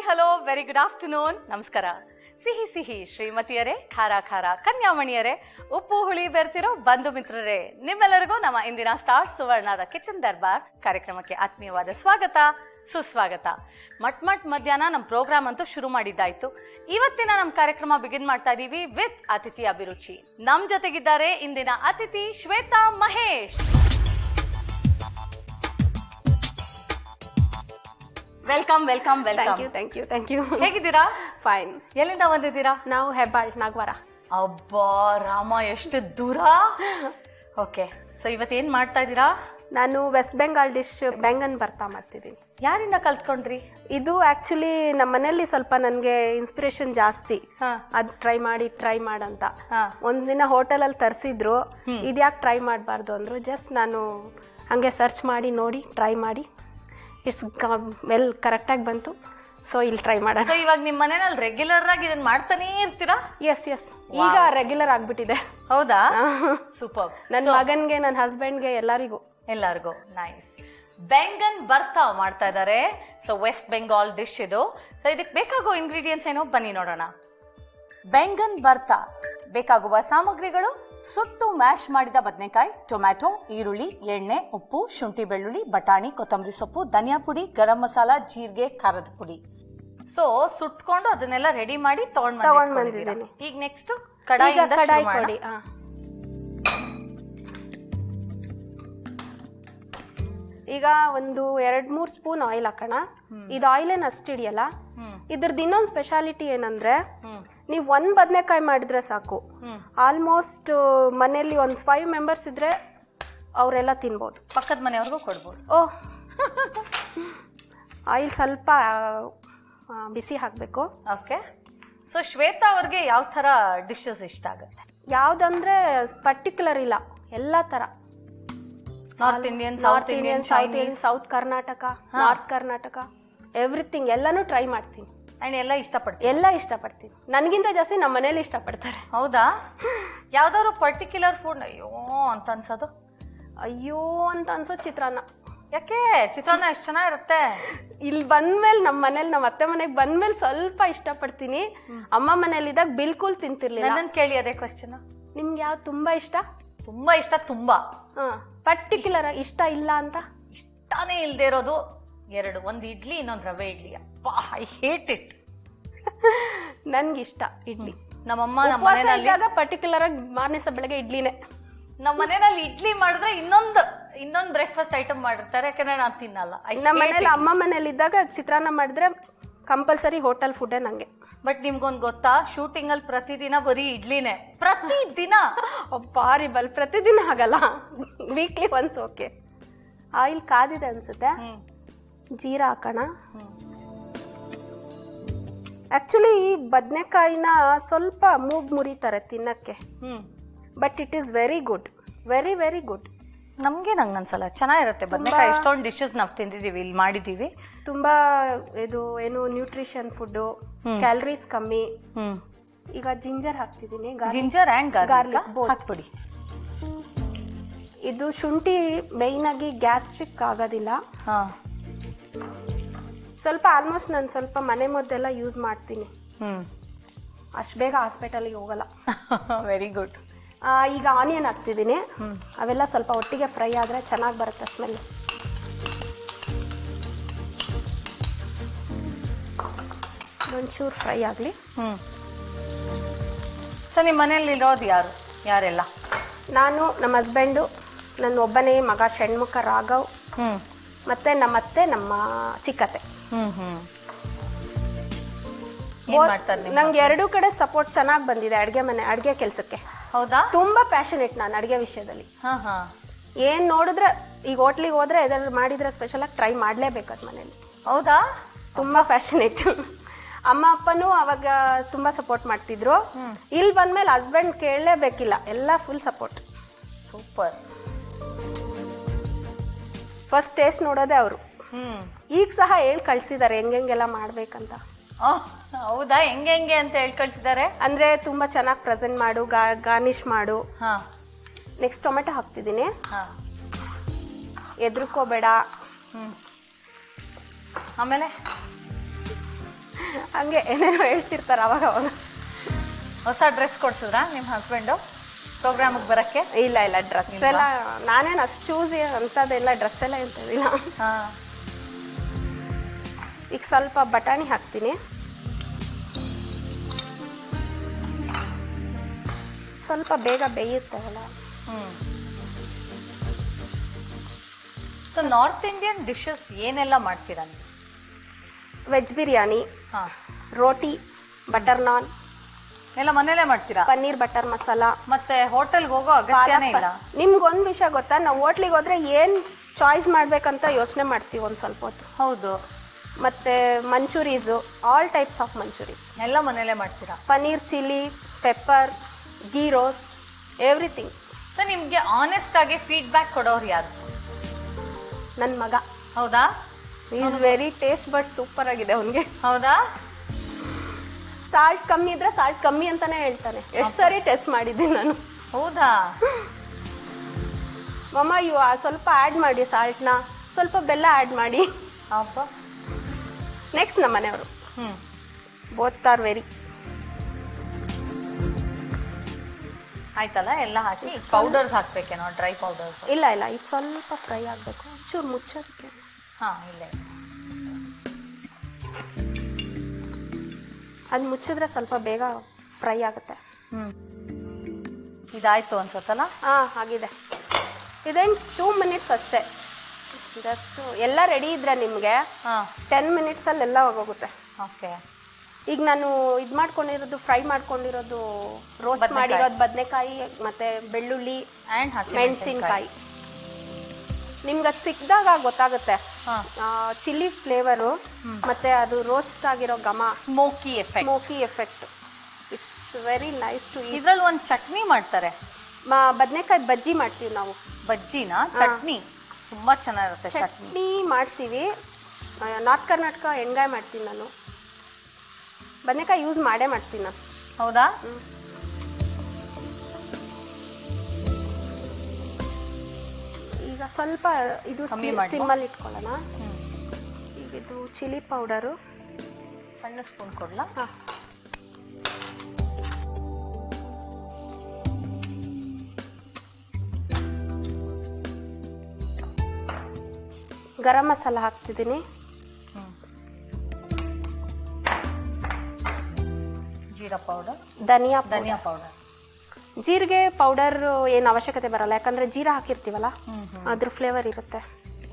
Hello very good afternoon ನಮಸ್ಕಾರ ಸಿಹಿ ಸಿಹಿ ಶ್ರೀಮತಿಯರೇ ಖಾರ ಖಾರ ಕನ್ಯಾಮಣಿಯರೇ ಉಪ್ಪು ಹುಳಿ ಬೆರ್ತಿರೋ ಬಂಧು ಮಿತ್ರರೇ ನಿಮ್ಮೆಲ್ಲರಿಗೂ ನಮ್ಮ ಇಂದಿನ ಸ್ಟಾರ್ ಸುವರ್ಣದ ಕಿಚನ್ ದರ್ಬಾರ್ ಕಾರ್ಯಕ್ರಮಕ್ಕೆ ಆತ್ಮೀಯವಾದ ಸ್ವಾಗತ ಸುಸ್ವಾಗತ ಮಟ್ ಮಟ್ ಮಧ್ಯಾಹ್ನ ನಮ್ಮ ಪ್ರೋಗ್ರಾಮ್ ಅಂತೂ ಶುರು ಮಾಡಿದ್ದಾಯ್ತು ಇವತ್ತಿನ ನಮ್ಮ ಕಾರ್ಯಕ್ರಮ ಬಿಗಿನ್ ಮಾಡ್ತಾ ಇದೀವಿ ವಿತ್ ಅತಿಥಿ ಅಭಿರುಚಿ ನಮ್ ಜೊತೆಗಿದ್ದಾರೆ ಇಂದಿನ ಅತಿಥಿ Shwetha Mahesh welcome welcome thank welcome you thank you thank you ಹೇಗಿದ್ದೀರಾ ಫೈನ್ ಎಲ್ಲಿಂದ ಬಂದಿದ್ದೀರಾ ನಾವು ಹೆಬ್ಬಾಳ್ ನಾಗವಾರ ಅಬ್ಬಾ ರಾಮ ಎಷ್ಟು ದೂರ ಓಕೆ ಸೊ ಇವತ್ತೇನ್ ಮಾಡ್ತಾ ಇದ್ದೀರಾ ನಾನು ವೆಸ್ಟ್ ಬೆಂಗಾಲ್ ಡಿಶ್ ಬೆಂಗನ್ ಬರ್ತಾ ಮಾಡ್ತಿದ್ದೀನಿ ಯಾರಿಂದ ಕಲ್ತ್ಕೊಂಡ್ರಿ ಇದು ಆಕ್ಚುಲಿ ನಮ್ಮ ಮನೇಲಿ ಸ್ವಲ್ಪ ನನಗೆ ಇನ್ಸ್ಪಿರೇಷನ್ ಜಾಸ್ತಿ ಹಾ ಅದ್ ಟ್ರೈ ಮಾಡಿ ಟ್ರೈ ಮಾಡಂತ ಹಾ ಒಂದಿನ ಹೋಟೆಲಲ್ಲಿ ತರಿಸಿದ್ರು ಇದ್ಯಾಕೆ ಟ್ರೈ ಮಾಡಬಾರ್ದು ಅಂದ್ರು ಜಸ್ಟ್ ನಾನು ಹಂಗೆ ಸರ್ಚ್ ಮಾಡಿ ನೋಡಿ ಟ್ರೈ ಮಾಡಿ ಇಟ್ಸ್ ವೆಲ್ ಕರೆಕ್ಟಾಗಿ ಬಂತು ಸೊ ಇಲ್ಲಿ ಟ್ರೈ ಮಾಡೋಣ ಸೊ ಇವಾಗ ನಿಮ್ ಮನೇನಲ್ಲಿ ರೆಗ್ಯುಲರ್ ಆಗಿ ಇದನ್ನ ಮಾಡ್ತಾನೇ ಇರ್ತೀರಾ ಎಸ್ ಎಸ್ ಈಗ ರೆಗ್ಯುಲರ್ ಆಗ್ಬಿಟ್ಟಿದೆ ಹೌದಾ ಸೂಪರ್ ನನ್ನ ಮಗನ್ಗೆ ನನ್ನ ಹಸ್ಬೆಂಡ್ಗೆ ಎಲ್ಲರಿಗೂ ಎಲ್ಲರಿಗೂ ನೈಸ್ ಬೆಂಗನ್ ಬರ್ತಾ ಮಾಡ್ತಾ ಇದ್ದಾರೆ ಸೊ ವೆಸ್ಟ್ ಬೆಂಗಾಲ್ ಡಿಶ್ ಇದು ಸೊ ಇದಕ್ಕೆ ಬೇಕಾಗೋ ಇಂಗ್ರೀಡಿಯೆಂಟ್ಸ್ ಏನೋ ಬನ್ನಿ ನೋಡೋಣ ಬೆಂಗನ್ ಬರ್ತಾ ಬೇಕಾಗುವ ಸಾಮಗ್ರಿಗಳು ಸುಟ್ಟು ಮ್ಯಾಶ್ ಮಾಡಿದ ಬದನೆಕಾಯಿ ಟೊಮ್ಯಾಟೊ ಈರುಳ್ಳಿ ಎಣ್ಣೆ ಉಪ್ಪು ಶುಂಠಿ ಬೆಳ್ಳುಳ್ಳಿ ಬಟಾಣಿ ಕೊತ್ತಂಬರಿ ಸೊಪ್ಪು ಧನಿಯಾ ಪುಡಿ ಗರಂ ಮಸಾಲ ಜೀರಿಗೆ ಖಾರದ ಪುಡಿ ಸೊ ಸುಟ್ಕೊಂಡು ಅದನ್ನೆಲ್ಲ ರೆಡಿ ಮಾಡಿ ತಗೊಂಡ್ ತಗೊಂಡ್ ಬಂದಿದ್ದೀರಾ. ಬಂದಿದ್ದೀನಿ. ಈಗ ನೆಕ್ಸ್ಟ್ ಈಗ ಕಡಾಯಿ ಕಡಾಯಿ ಕೊಡಿ ಹಾ ಈಗ ಒಂದು ಎರಡ್ ಮೂರ್ ಸ್ಪೂನ್ ಆಯಿಲ್ ಹಾಕೋಣ ಇದು ಆಯಿಲ್ ಏನ್ ಅಷ್ಟು ಹಿಡಿಯಲ್ಲ ಹ್ಮ್ ಇದ್ರದ್ದು ಇನ್ನೊಂದು ಸ್ಪೆಷಾಲಿಟಿ ಏನಂದ್ರೆ ಹ್ಮ್ ನೀವು ಒಂದ್ ಬದನೆಕಾಯಿ ಮಾಡಿದ್ರೆ ಸಾಕು ಹ್ಮ್ ಆಲ್ಮೋಸ್ಟ್ ಮನೆಯಲ್ಲಿ ಒಂದ್ ಫೈವ್ ಮೆಂಬರ್ಸ್ ಇದ್ರೆ ಅವರೆಲ್ಲ ತಿನ್ಬೋದು ಪಕ್ಕದ ಮನೆಯವ್ರಿಗೂ ಕೊಡ್ಬೋದು ಓ ಆಯಿಲ್ ಸ್ವಲ್ಪ ಆ, ಬಿಸಿ ಹಾಕಬೇಕು ಓಕೆ ಸೊ ಶ್ವೇತಾ ಅವ್ರಿಗೆ ಯಾವ ತರ ಡಿಶಸ್ ಇಷ್ಟ ಆಗುತ್ತೆ ಯಾವ್ದಂದ್ರೆ ಪರ್ಟಿಕ್ಯುಲರ್ ಇಲ್ಲ ಎಲ್ಲಾ ತರ north Indian south north Indian Indian south Indian south Karnataka north Karnataka everything ಎಲ್ಲಾನು ಟ್ರೈ ಮಾಡ್ತೀನಿ ಅಂಡ್ ಎಲ್ಲ ಇಷ್ಟಪಡ್ತೀವಿ ಎಲ್ಲ ಇಷ್ಟಪಡ್ತೀನಿ ನನಗಿಂತ ಜಾಸ್ತಿ ನಮ್ಮ ಮನೇಲಿ ಇಷ್ಟಪಡ್ತಾರೆ ಹೌದಾ ಯಾವ್ದಾದ್ರು ಪರ್ಟಿಕ್ಯುಲರ್ ಫುಡ್ ಅಯ್ಯೋ ಅಂತ ಅನ್ಸೋದು ಅಯ್ಯೋ ಅಂತ ಅನ್ಸೋ ಚಿತ್ರಾನ್ನ ಯಾಕೆ ಚಿತ್ರಾನ್ನ ಎಷ್ಟು ಚೆನ್ನಾಗಿರುತ್ತೆ ಇಲ್ಲಿ ಬಂದ್ಮೇಲೆ ನಮ್ಮ ಮನೇಲಿ ನಮ್ಮ ಅತ್ತೆ ಮನೆಗೆ ಬಂದ್ಮೇಲೆ ಸ್ವಲ್ಪ ಇಷ್ಟಪಡ್ತೀನಿ ಅಮ್ಮ ಮನೇಲಿದ್ದಾಗ ಬಿಲ್ಕುಲ್ ತಿಂತಿರ್ಲಿಲ್ಲ ನನ್ನನ್ ಕೇಳಿ ಅದೇ ಕ್ವಶನ್ ನಿಮ್ಗೆ ಯಾವ್ದು ತುಂಬಾ ಇಷ್ಟ ತುಂಬಾ ಇಷ್ಟ ತುಂಬಾ ಹಾ ಪರ್ಟಿಕ್ಯುಲರ್ ಇಷ್ಟ ಇಲ್ಲ ಅಂತ ಇಷ್ಟಾನೇ ಇಲ್ದೇ ಇರೋದು ಎರಡು ಒಂದ್ ಇಡ್ಲಿ ಇನ್ನೊಂದ್ ರವೆ ಇಡ್ಲಿ ಅಪ್ಪಾ ಐ ಹೇಟ್ ಇಟ್ ನನ್ಗೆ ಇಷ್ಟ ಇಡ್ಲಿ ನಮ್ಮಮ್ಮ ನಮ್ಮ ಉಪವಾಸ ಮನೆಯಲ್ಲಿ ಇದ್ದಾಗ ಪರ್ಟಿಕ್ಯುಲರ್ ಆಗಿ ಮಾರನೇ ದಿವಸ ಬೆಳಗ್ಗೆ ಇಡ್ಲಿನೇ ನಮ್ಮ ಮನೆಯಲ್ಲಿ ಇಡ್ಲಿ ಮಾಡಿದ್ರೆ ಇನ್ನೊಂದು ಇನ್ನೊಂದ್ ಬ್ರೇಕ್ಫಾಸ್ಟ್ ಐಟಮ್ ಮಾಡಿರ್ತಾರೆ ಯಾಕಂದ್ರೆ ನಾನು ತಿನ್ನಲ್ಲ ನಮ್ಮ ಮನೇಲಿ ಅಮ್ಮ ಮನೇಲಿ ಇದ್ದಾಗ ಚಿತ್ರಾನ್ನ ಮಾಡಿದ್ರೆ ಕಂಪಲ್ಸರಿ ಹೋಟೆಲ್ ಫುಡ್ಡೇ ನಂಗೆ ಬಟ್ ನಿಮ್ಗೊಂದ್ ಗೊತ್ತಾ ಶೂಟಿಂಗ್ ಅಲ್ಲಿ ಪ್ರತಿದಿನ ಬರೀ ಇಡ್ಲಿನೇ ಪ್ರತಿದಿನ ಬಾರಿ ಬಲ್ ಪ್ರತಿದಿನ ಆಗಲ್ಲ ವೀಕ್ಲಿ ಒನ್ಸ್ ಓಕೆ ಆಯಿಲ್ ಕಾದಿದೆ ಅನ್ಸುತ್ತೆ ಹ್ಮ್ ಜೀರಾ ಹಾಕೋಣ ಹ್ಮ್. ಆಕ್ಚುಲಿ ಈ ಬದನೆಕಾಯಿನ ಸ್ವಲ್ಪ ಮೂಗ್ ಮುರಿತಾರೆ ತಿನ್ನಕ್ಕೆ hmm but it is very good very very good ನಮ್ಗೆ ನಂಗೆ ಅನ್ಸಲ್ಲ ಚೆನ್ನಾಗಿರುತ್ತೆ ಬದನೆಕಾಯಿ ಎಷ್ಟೊಂದು ಡಿಶಸ್ ನಾವು ತಿಂದಿದೀವಿ ಇಲ್ಲಿ ಮಾಡಿದೀವಿ ತುಂಬಾ ಇದು ಏನು ನ್ಯೂಟ್ರಿಷನ್ ಫುಡ್ಡು ಕ್ಯಾಲರೀಸ್ ಕಮ್ಮಿ ಹ್ಮ್ ಈಗ ಜಿಂಜರ್ ಹಾಕ್ತಿದ್ದೀನಿ ಗಾ- ginger and Garlic, garlic both. ಹಾಕ್ಬಿಡಿ ಇದು ಶುಂಠಿ ಮೇಯ್ನ್ ಆಗಿ ಗ್ಯಾಸ್ಟ್ರಿಕ್ ಆಗೋದಿಲ್ಲ ಹಾ ಸ್ವಲ್ಪ ಆಲ್ಮೋಸ್ಟ್ ನಾನು ಸ್ವಲ್ಪ ಮನೆ ಮದ್ದೆಲ್ಲ ಯೂಸ್ ಮಾಡ್ತೀನಿ ಹ್ಮ್ ಅಷ್ಟು ಬೇಗ ಹಾಸ್ಪಿಟಲ್ಗೆ ಹೋಗಲ್ಲ ವೆರಿ ಗುಡ್ ಆ, ಈಗ ಆನಿಯನ್ ಹಾಕ್ತಿದ್ದೀನಿ ಅವೆಲ್ಲ ಸ್ವಲ್ಪ ಒಟ್ಟಿಗೆ ಫ್ರೈ ಆದರೆ ಚೆನ್ನಾಗಿ ಬರುತ್ತೆ ಸ್ಮೆಲ್ ಒಂಚೂರು ಫ್ರೈ ಆಗಲಿ ಹ್ಮ್ ಸೊ ನಿಮ್ಮ ಮನೇಲಿ ಇರೋದು ಯಾರು ಯಾರೆಲ್ಲ ನಾನು ನಮ್ಮ ಹಸ್ಬೆಂಡು ನನ್ನ ಒಬ್ಬನೇ ಮಗ ಷಣ್ಮುಖ ರಾಘವ್ ಹ್ಮ್ ಮತ್ತೆ ನಮ್ಮ ಅತ್ತೆ ನಮ್ಮ ಚಿಕ್ಕತ್ತೆ ಹ್ಮ್ ಹ್ಮ್ ಏನ್ ಮಾಡ್ತಾರೆ ನಿಮ್ಮ ನಂಗೆ ಎರಡೂ ಕಡೆ ಸಪೋರ್ಟ್ ಚೆನ್ನಾಗಿ ಬಂದಿದೆ ಅಡುಗೆ ಮನೆ ಅಡುಗೆ ಕೆಲಸಕ್ಕೆ ಹೌದಾ ತುಂಬಾ ಪ್ಯಾಷನೇಟ್ ನಾನು ಅಡುಗೆ ವಿಷಯದಲ್ಲಿ ಹಾ ಹಾ ಏನ್ ನೋಡಿದ್ರೆ ಈಗ ಹೋಟ್ಲಿಗೆ ಹೋದ್ರೆ ಇದ್ರಲ್ಲಿ ಮಾಡಿದ್ರೆ ಸ್ಪೆಷಲ್ ಆಗಿ ಟ್ರೈ ಮಾಡ್ಲೇಬೇಕು ಅದ್ ಮನೇಲಿ ಹೌದಾ ತುಂಬಾ ಫ್ಯಾಷನೇಟ್ ಅಮ್ಮ ಅಪ್ಪನೂ ಅವಾಗ ತುಂಬಾ ಸಪೋರ್ಟ್ ಮಾಡ್ತಿದ್ರು ಇಲ್ಲಿ ಬಂದ್ಮೇಲೆ ಹಸ್ಬೆಂಡ್ ಕೇಳಲೇಬೇಕಿಲ್ಲ ಎಲ್ಲ full support super first taste ನೋಡೋದೇ ಅವರು ಹ್ಮ್ ಈಗ ಸಹ ಹೇಳಿ ಕಳ್ಸಿದ್ದಾರೆ ಹೆಂಗೆಲ್ಲ ಮಾಡ್ಬೇಕಂತ ಆಹ್, ಹೌದಾ ಹೆಂಗೆ ಹೆಂಗೆ ಅಂತ ಹೇಳಿ ಕಳ್ಸಿದ್ದಾರೆ ಅಂದ್ರೆ ತುಂಬಾ ಚೆನ್ನಾಗಿ ಪ್ರೆಸೆಂಟ್ ಮಾಡು ಗಾರ್ನಿಶ್ ಮಾಡು ಹಾ ನೆಕ್ಸ್ಟ್ ಟೊಮೆಟೊ ಹಾಕ್ತಿದ್ದೀನಿ ಹಾ ಎದ್ರುಕೋಬೇಡ ಹ್ಮ್ ಆಮೇಲೆ ಹಂಗೆ ಏನೇನೋ ಹೇಳ್ತಿರ್ತಾರೆ ಅವಾಗ ಅವಾಗ ಹೊಸ ಡ್ರೆಸ್ ಕೊಡ್ಸಿದ್ರಾ ನಿಮ್ಮ ಹಸ್ಬೆಂಡು ಪ್ರೋಗ್ರಾಮಿಗೆ ಬರಕ್ಕೆ ಇಲ್ಲ ಇಲ್ಲ ಡ್ರೆಸ್ ಎಲ್ಲ ನಾನೇನು ಅಷ್ಟು ಚೂಸ್ ಅಂಥದ್ದೆಲ್ಲ ಡ್ರೆಸ್ ಎಲ್ಲ ಎಂತದಿಲ್ಲ ಹಾ ಈಗ ಸ್ವಲ್ಪ ಬಟಾಣಿ ಹಾಕ್ತೀನಿ ಸ್ವಲ್ಪ ಬೇಗ ಬೇಯುತ್ತೆ ಅಲ್ಲ hmm so north Indian dishes ಏನೆಲ್ಲ ಮಾಡ್ತೀರಾ ನೀವು ವೆಜ್ ಬಿರಿಯಾನಿ ಹಾ ರೋಟಿ ಬಟರ್ ನಾನ್ ಎಲ್ಲ ಮನೇಲೆ ಮಾಡ್ತೀರಾ ಪನ್ನೀರ್ ಬಟರ್ ಮಸಾಲ ಮತ್ತೆ ಹೋಟೆಲ್ಗೆ ಹೋಗೋ ಅಗತ್ಯನೇ ಇಲ್ಲ ನಿಮ್ಗೊಂದು ವಿಷಯ ಗೊತ್ತಾ ನಾವು ಹೋಟ್ಲಿಗೆ ಹೋದ್ರೆ ಏನ್ ಚಾಯ್ಸ್ ಮಾಡ್ಬೇಕಂತ ಯೋಚನೆ ಮಾಡ್ತೀವಿ ಒಂದ್ ಸ್ವಲ್ಪ ಹೊತ್ತು ಹೌದು ಮತ್ತೆ ಮಂಚೂರೀಸು ಆಲ್ ಟೈಪ್ಸ್ ಆಫ್ ಮಂಚೂರೀಸ್ ಎಲ್ಲ ಮನೇಲೆ ಮಾಡ್ತೀರಾ paneer chilli pepper ghee roast everything so ನಿಮ್ಗೆ ಆನೆಸ್ಟ್ ಆಗಿ ಫೀಡ್ಬ್ಯಾಕ್ ಕೊಡೋರು ಯಾರು ನನ್ನ ಮಗ ಹೌದಾ is very taste but super ಆಗಿದೆ ಅವನಿಗೆ ಹೌದಾ ಸಾಲ್ಟ್ ಕಮ್ಮಿ ಇದ್ರೆ ಸಾಲ್ಟ್ ಕಮ್ಮಿ ಅಂತಾನೆ ಹೇಳ್ತಾನೆ ಎಷ್ಟು ಸರಿ ಟೆಸ್ಟ್ ಮಾಡಿದ್ದೀನಿ ನಾನು ಹೌದಾ ಮಮ್ಮ ಇವು ಆ ಸ್ವಲ್ಪ ಆ್ಯಡ್ ಮಾಡಿ ಸಾಲ್ಟ್ನ ಸ್ವಲ್ಪ ಬೆಲ್ಲ ಆ್ಯಡ್ ಮಾಡಿ ಅಪ್ಪ ನೆಕ್ಸ್ಟ್ ನಮ್ಮ ಮನೆಯವರು ಹ್ಮ್ ಬೋತ್ ಆರ್ ವೆರಿ ಆಯ್ತಲ್ಲ ಎಲ್ಲ ಹಾಕಿ ಪೌಡರ್ಸ್ ಹಾಕ್ಬೇಕೇನೋ ಡ್ರೈ ಪೌಡರ್ಸ್ ಇಲ್ಲ ಇಲ್ಲ ಇದು ಸ್ವಲ್ಪ ಫ್ರೈ ಆಗಬೇಕು ಒಂಚೂರು ಮುಚ್ಚೋದಕ್ಕೆ ಹಾ ಇಲ್ಲೇ ಅದು ಮುಚ್ಚಿದ್ರೆ ಸ್ವಲ್ಪ ಬೇಗ ಫ್ರೈ ಆಗುತ್ತೆ ಹ್ಮ್ ಇದಾಯ್ತು ಅನ್ಸತ್ತಲ್ಲ ಹಾ ಆಗಿದೆ ಇದೇನು ಟೂ ಮಿನಿಟ್ಸ್ ಅಷ್ಟೇ ಜಸ್ಟ್ ಎಲ್ಲ ರೆಡಿ ಇದ್ರೆ ನಿಮಗೆ ಹಾ ಟೆನ್ ಮಿನಿಟ್ಸಲ್ಲಿ ಎಲ್ಲ ಹೋಗೋಗುತ್ತೆ ಓಕೆ ಈಗ ನಾನು ಇದು ಮಾಡ್ಕೊಂಡಿರೋದು ಫ್ರೈ ಮಾಡ್ಕೊಂಡಿರೋದು ರೋಸ್ಟ್ ಬದ್ನೆಕಾಯಿ. ಮಾಡಿರೋದು ಬದನೆಕಾಯಿ ಮತ್ತೆ ಬೆಳ್ಳುಳ್ಳಿ ಅಂಡ್ ಹಸಿ ಮೆಣಸಿನ್ಕಾಯಿ ನಿಮ್ಗೆ ಅದು ಸಿಕ್ಕಿದಾಗ ಗೊತ್ತಾಗುತ್ತೆ ಹಾ ಚಿಲ್ಲಿ ಫ್ಲೇವರು ಮತ್ತೆ ಅದು ರೋಸ್ಟ್ ಆಗಿರೋ ಘಮ smoky effect smoky effect it's very nice to eat ಇದ್ರಲ್ಲಿ ಒಂದ್ ಚಟ್ನಿ ಮಾಡ್ತಾರೆ ಬದನೆಕಾಯಿ ಬಜ್ಜಿ ಮಾಡ್ತೀವಿ ನಾವು ಬಜ್ಜಿನ ಚಟ್ನಿ ತುಂಬಾ ಚೆನ್ನಾಗಿರುತ್ತೆ ಚಟ್ನಿ ಚಟ್ನಿ ಮಾಡ್ತೀವಿ ನಾರ್ತ್ ಕರ್ನಾಟಕ ಎಣ್ಗಾಯಿ ಮಾಡ್ತೀನಿ ನಾನು ಬದನೆಕಾಯಿ ಯೂಸ್ ಮಾಡೇ ಮಾಡ್ತೀನಿ ನಾನು ಹೌದಾ ಈಗ ಸ್ವಲ್ಪ ಇದು ಕಮ್ಮಿ ಮಾಡ್ಲಾ? ಸಿಮ್ಮಲ್ಲಿ ಇಟ್ಕೊಳ್ಳೋಣ ಹ್ಮ್ ಈಗ ಇದು ಚಿಲ್ಲಿ ಪೌಡರು ಸಣ್ಣ ಸ್ಪೂನ್ ಕೊಡ್ಲಾ ಗರಂ ಮಸಾಲ ಹಾಕ್ತಿದ್ದೀನಿ ಹ್ಮ್ ಜೀರಾ ಪೌಡರ್ ಧನಿಯಾ ಧನಿಯಾ ಪೌಡರ್ ಜೀರಿಗೆ ಪೌಡರ್ ಏನು ಅವಶ್ಯಕತೆ ಬರಲ್ಲ ಯಾಕಂದ್ರೆ ಜೀರಾ ಹಾಕಿರ್ತೀವಲ್ಲ ಹ್ಮ್ ಹ್ಮ್ ಅದ್ರ ಫ್ಲೇವರ್ ಇರುತ್ತೆ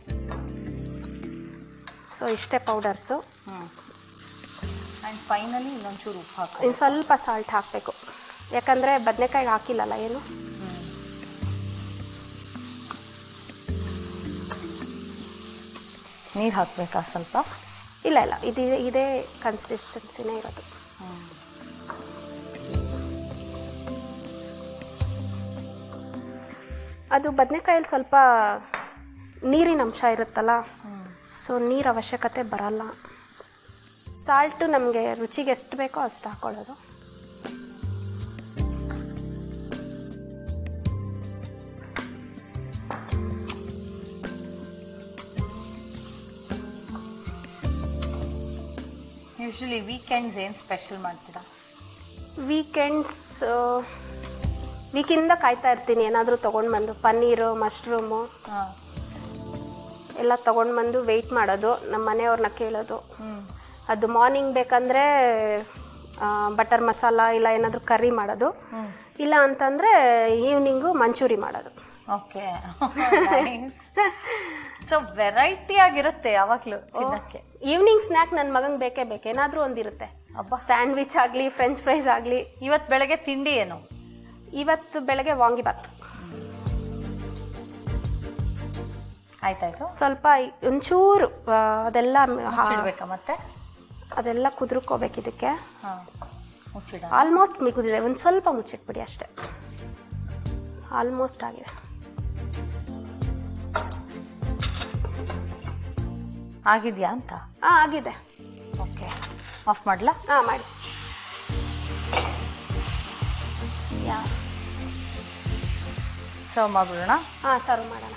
ಸೊ ಇಷ್ಟೇ ಪೌಡರ್ಸು ಹ್ಮ್ ಅಂಡ್ ಫೈನಲಿ ಇನ್ನೊಂಚೂರು ಉಪ್ಪು ಹಾಕು ಇನ್ನು ಸ್ವಲ್ಪ ಸಾಲ್ಟ್ ಹಾಕಬೇಕು ಯಾಕಂದ್ರೆ ಬದನೆಕಾಯಿಗೆ ಹಾಕಿಲ್ಲಲ್ಲ ಏನು ಹ್ಮ್ ನೀರ್ ಹಾಕ್ಬೇಕಾ ಸ್ವಲ್ಪ ಇಲ್ಲ ಇಲ್ಲ ಇದು ಇದೇ ಕನ್ಸಿಸ್ಟೆನ್ಸಿನೇ ಇರೋದು ಹ್ಮ್ ಅದು ಬದನೆಕಾಯಲ್ಲಿ ಸ್ವಲ್ಪ ನೀರಿನ ಅಂಶ ಇರುತ್ತಲ್ಲ ಹ್ಮ್ ಸೊ ನೀರು ಅವಶ್ಯಕತೆ ಬರಲ್ಲ ಸಾಲ್ಟು ನಮಗೆ ರುಚಿಗೆ ಎಷ್ಟು ಬೇಕೋ ಅಷ್ಟು ಹಾಕೊಳ್ಳೋದು ಯೂಶಲಿ ವೀಕೆಂಡ್ಸ್ ಏನ್ ಸ್ಪೆಷಲ್ ಮಾಡ್ತೀರಾ ವೀಕೆಂಡ್ಸ್ ವೀಕಿಂದ ಕಾಯ್ತಾ ಇರ್ತೀನಿ ಏನಾದರೂ ತೊಗೊಂಡು ಬಂದು ಪನ್ನೀರು ಮಶ್ರೂಮು ಹಾ ಎಲ್ಲ ತೊಗೊಂಡು ಬಂದು ವೆಯ್ಟ್ ಮಾಡೋದು ನಮ್ಮ ಮನೆಯವ್ರನ್ನ ಕೇಳೋದು ಹ್ಮ್ ಅದು ಮಾರ್ನಿಂಗ್ ಬೇಕಂದರೆ ಬಟರ್ ಮಸಾಲ ಇಲ್ಲ ಏನಾದರೂ ಕರ್ರಿ ಮಾಡೋದು ಹ್ಮ್ ಇಲ್ಲ ಅಂತಂದರೆ ಈವ್ನಿಂಗು ಮಂಚೂರಿ ಮಾಡೋದು ಓಕೆ ಸೊ ವೆರೈಟಿ ಆಗಿರುತ್ತೆ ಯಾವಾಗ್ಲೂ ತಿನ್ನಕ್ಕೆ ಈವ್ನಿಂಗ್ ಸ್ನ್ಯಾಕ್ ನನ್ನ ಮಗಂಗೆ ಬೇಕೇ ಬೇಕು ಏನಾದರೂ ಒಂದಿರುತ್ತೆ ಅಬ್ಬಾ ಸ್ಯಾಂಡ್ವಿಚ್ ಆಗಲಿ ಫ್ರೆಂಚ್ ಫ್ರೈಸ್ ಆಗಲಿ ಇವತ್ ಬೆಳಗ್ಗೆ ತಿಂಡಿ ಏನು ಇವತ್ತು ಬೆಳಗ್ಗೆ ವಾಂಗಿಬಾತ್ ಆಯ್ತಾಯ್ತು ಸ್ವಲ್ಪ ಒಂಚೂರು ಆ, ಅದೆಲ್ಲ ಹಾ- ಮುಚ್ಚಿಡ್ಬೇಕಾ ಮತ್ತೆ ಅದೆಲ್ಲ ಕುದುರ್ಕೋಬೇಕು ಇದಕ್ಕೆ ಹಾ ಮುಚ್ಚಿಡ ಆಲ್ಮೋಸ್ಟ್ ಮಿಗುದಿದೆ ಒಂದು ಸ್ವಲ್ಪ ಮುಚ್ಚಿಟ್ಬಿಡಿ ಅಷ್ಟೇ ಆಲ್ಮೋಸ್ಟ್ ಆಗಿದೆ ಆಗಿದ್ಯಾ ಅಂತ ಹಾಂ ಆಗಿದೆ ಓಕೆ ಆಫ್ ಮಾಡ್ಲಾ ಹಾಂ ಮಾಡಿ ಯಾ ಸರ್ವ್ ಮಾಡ್ಬಿಡೋಣ ಹಾಂ ಸರ್ವ್ ಮಾಡೋಣ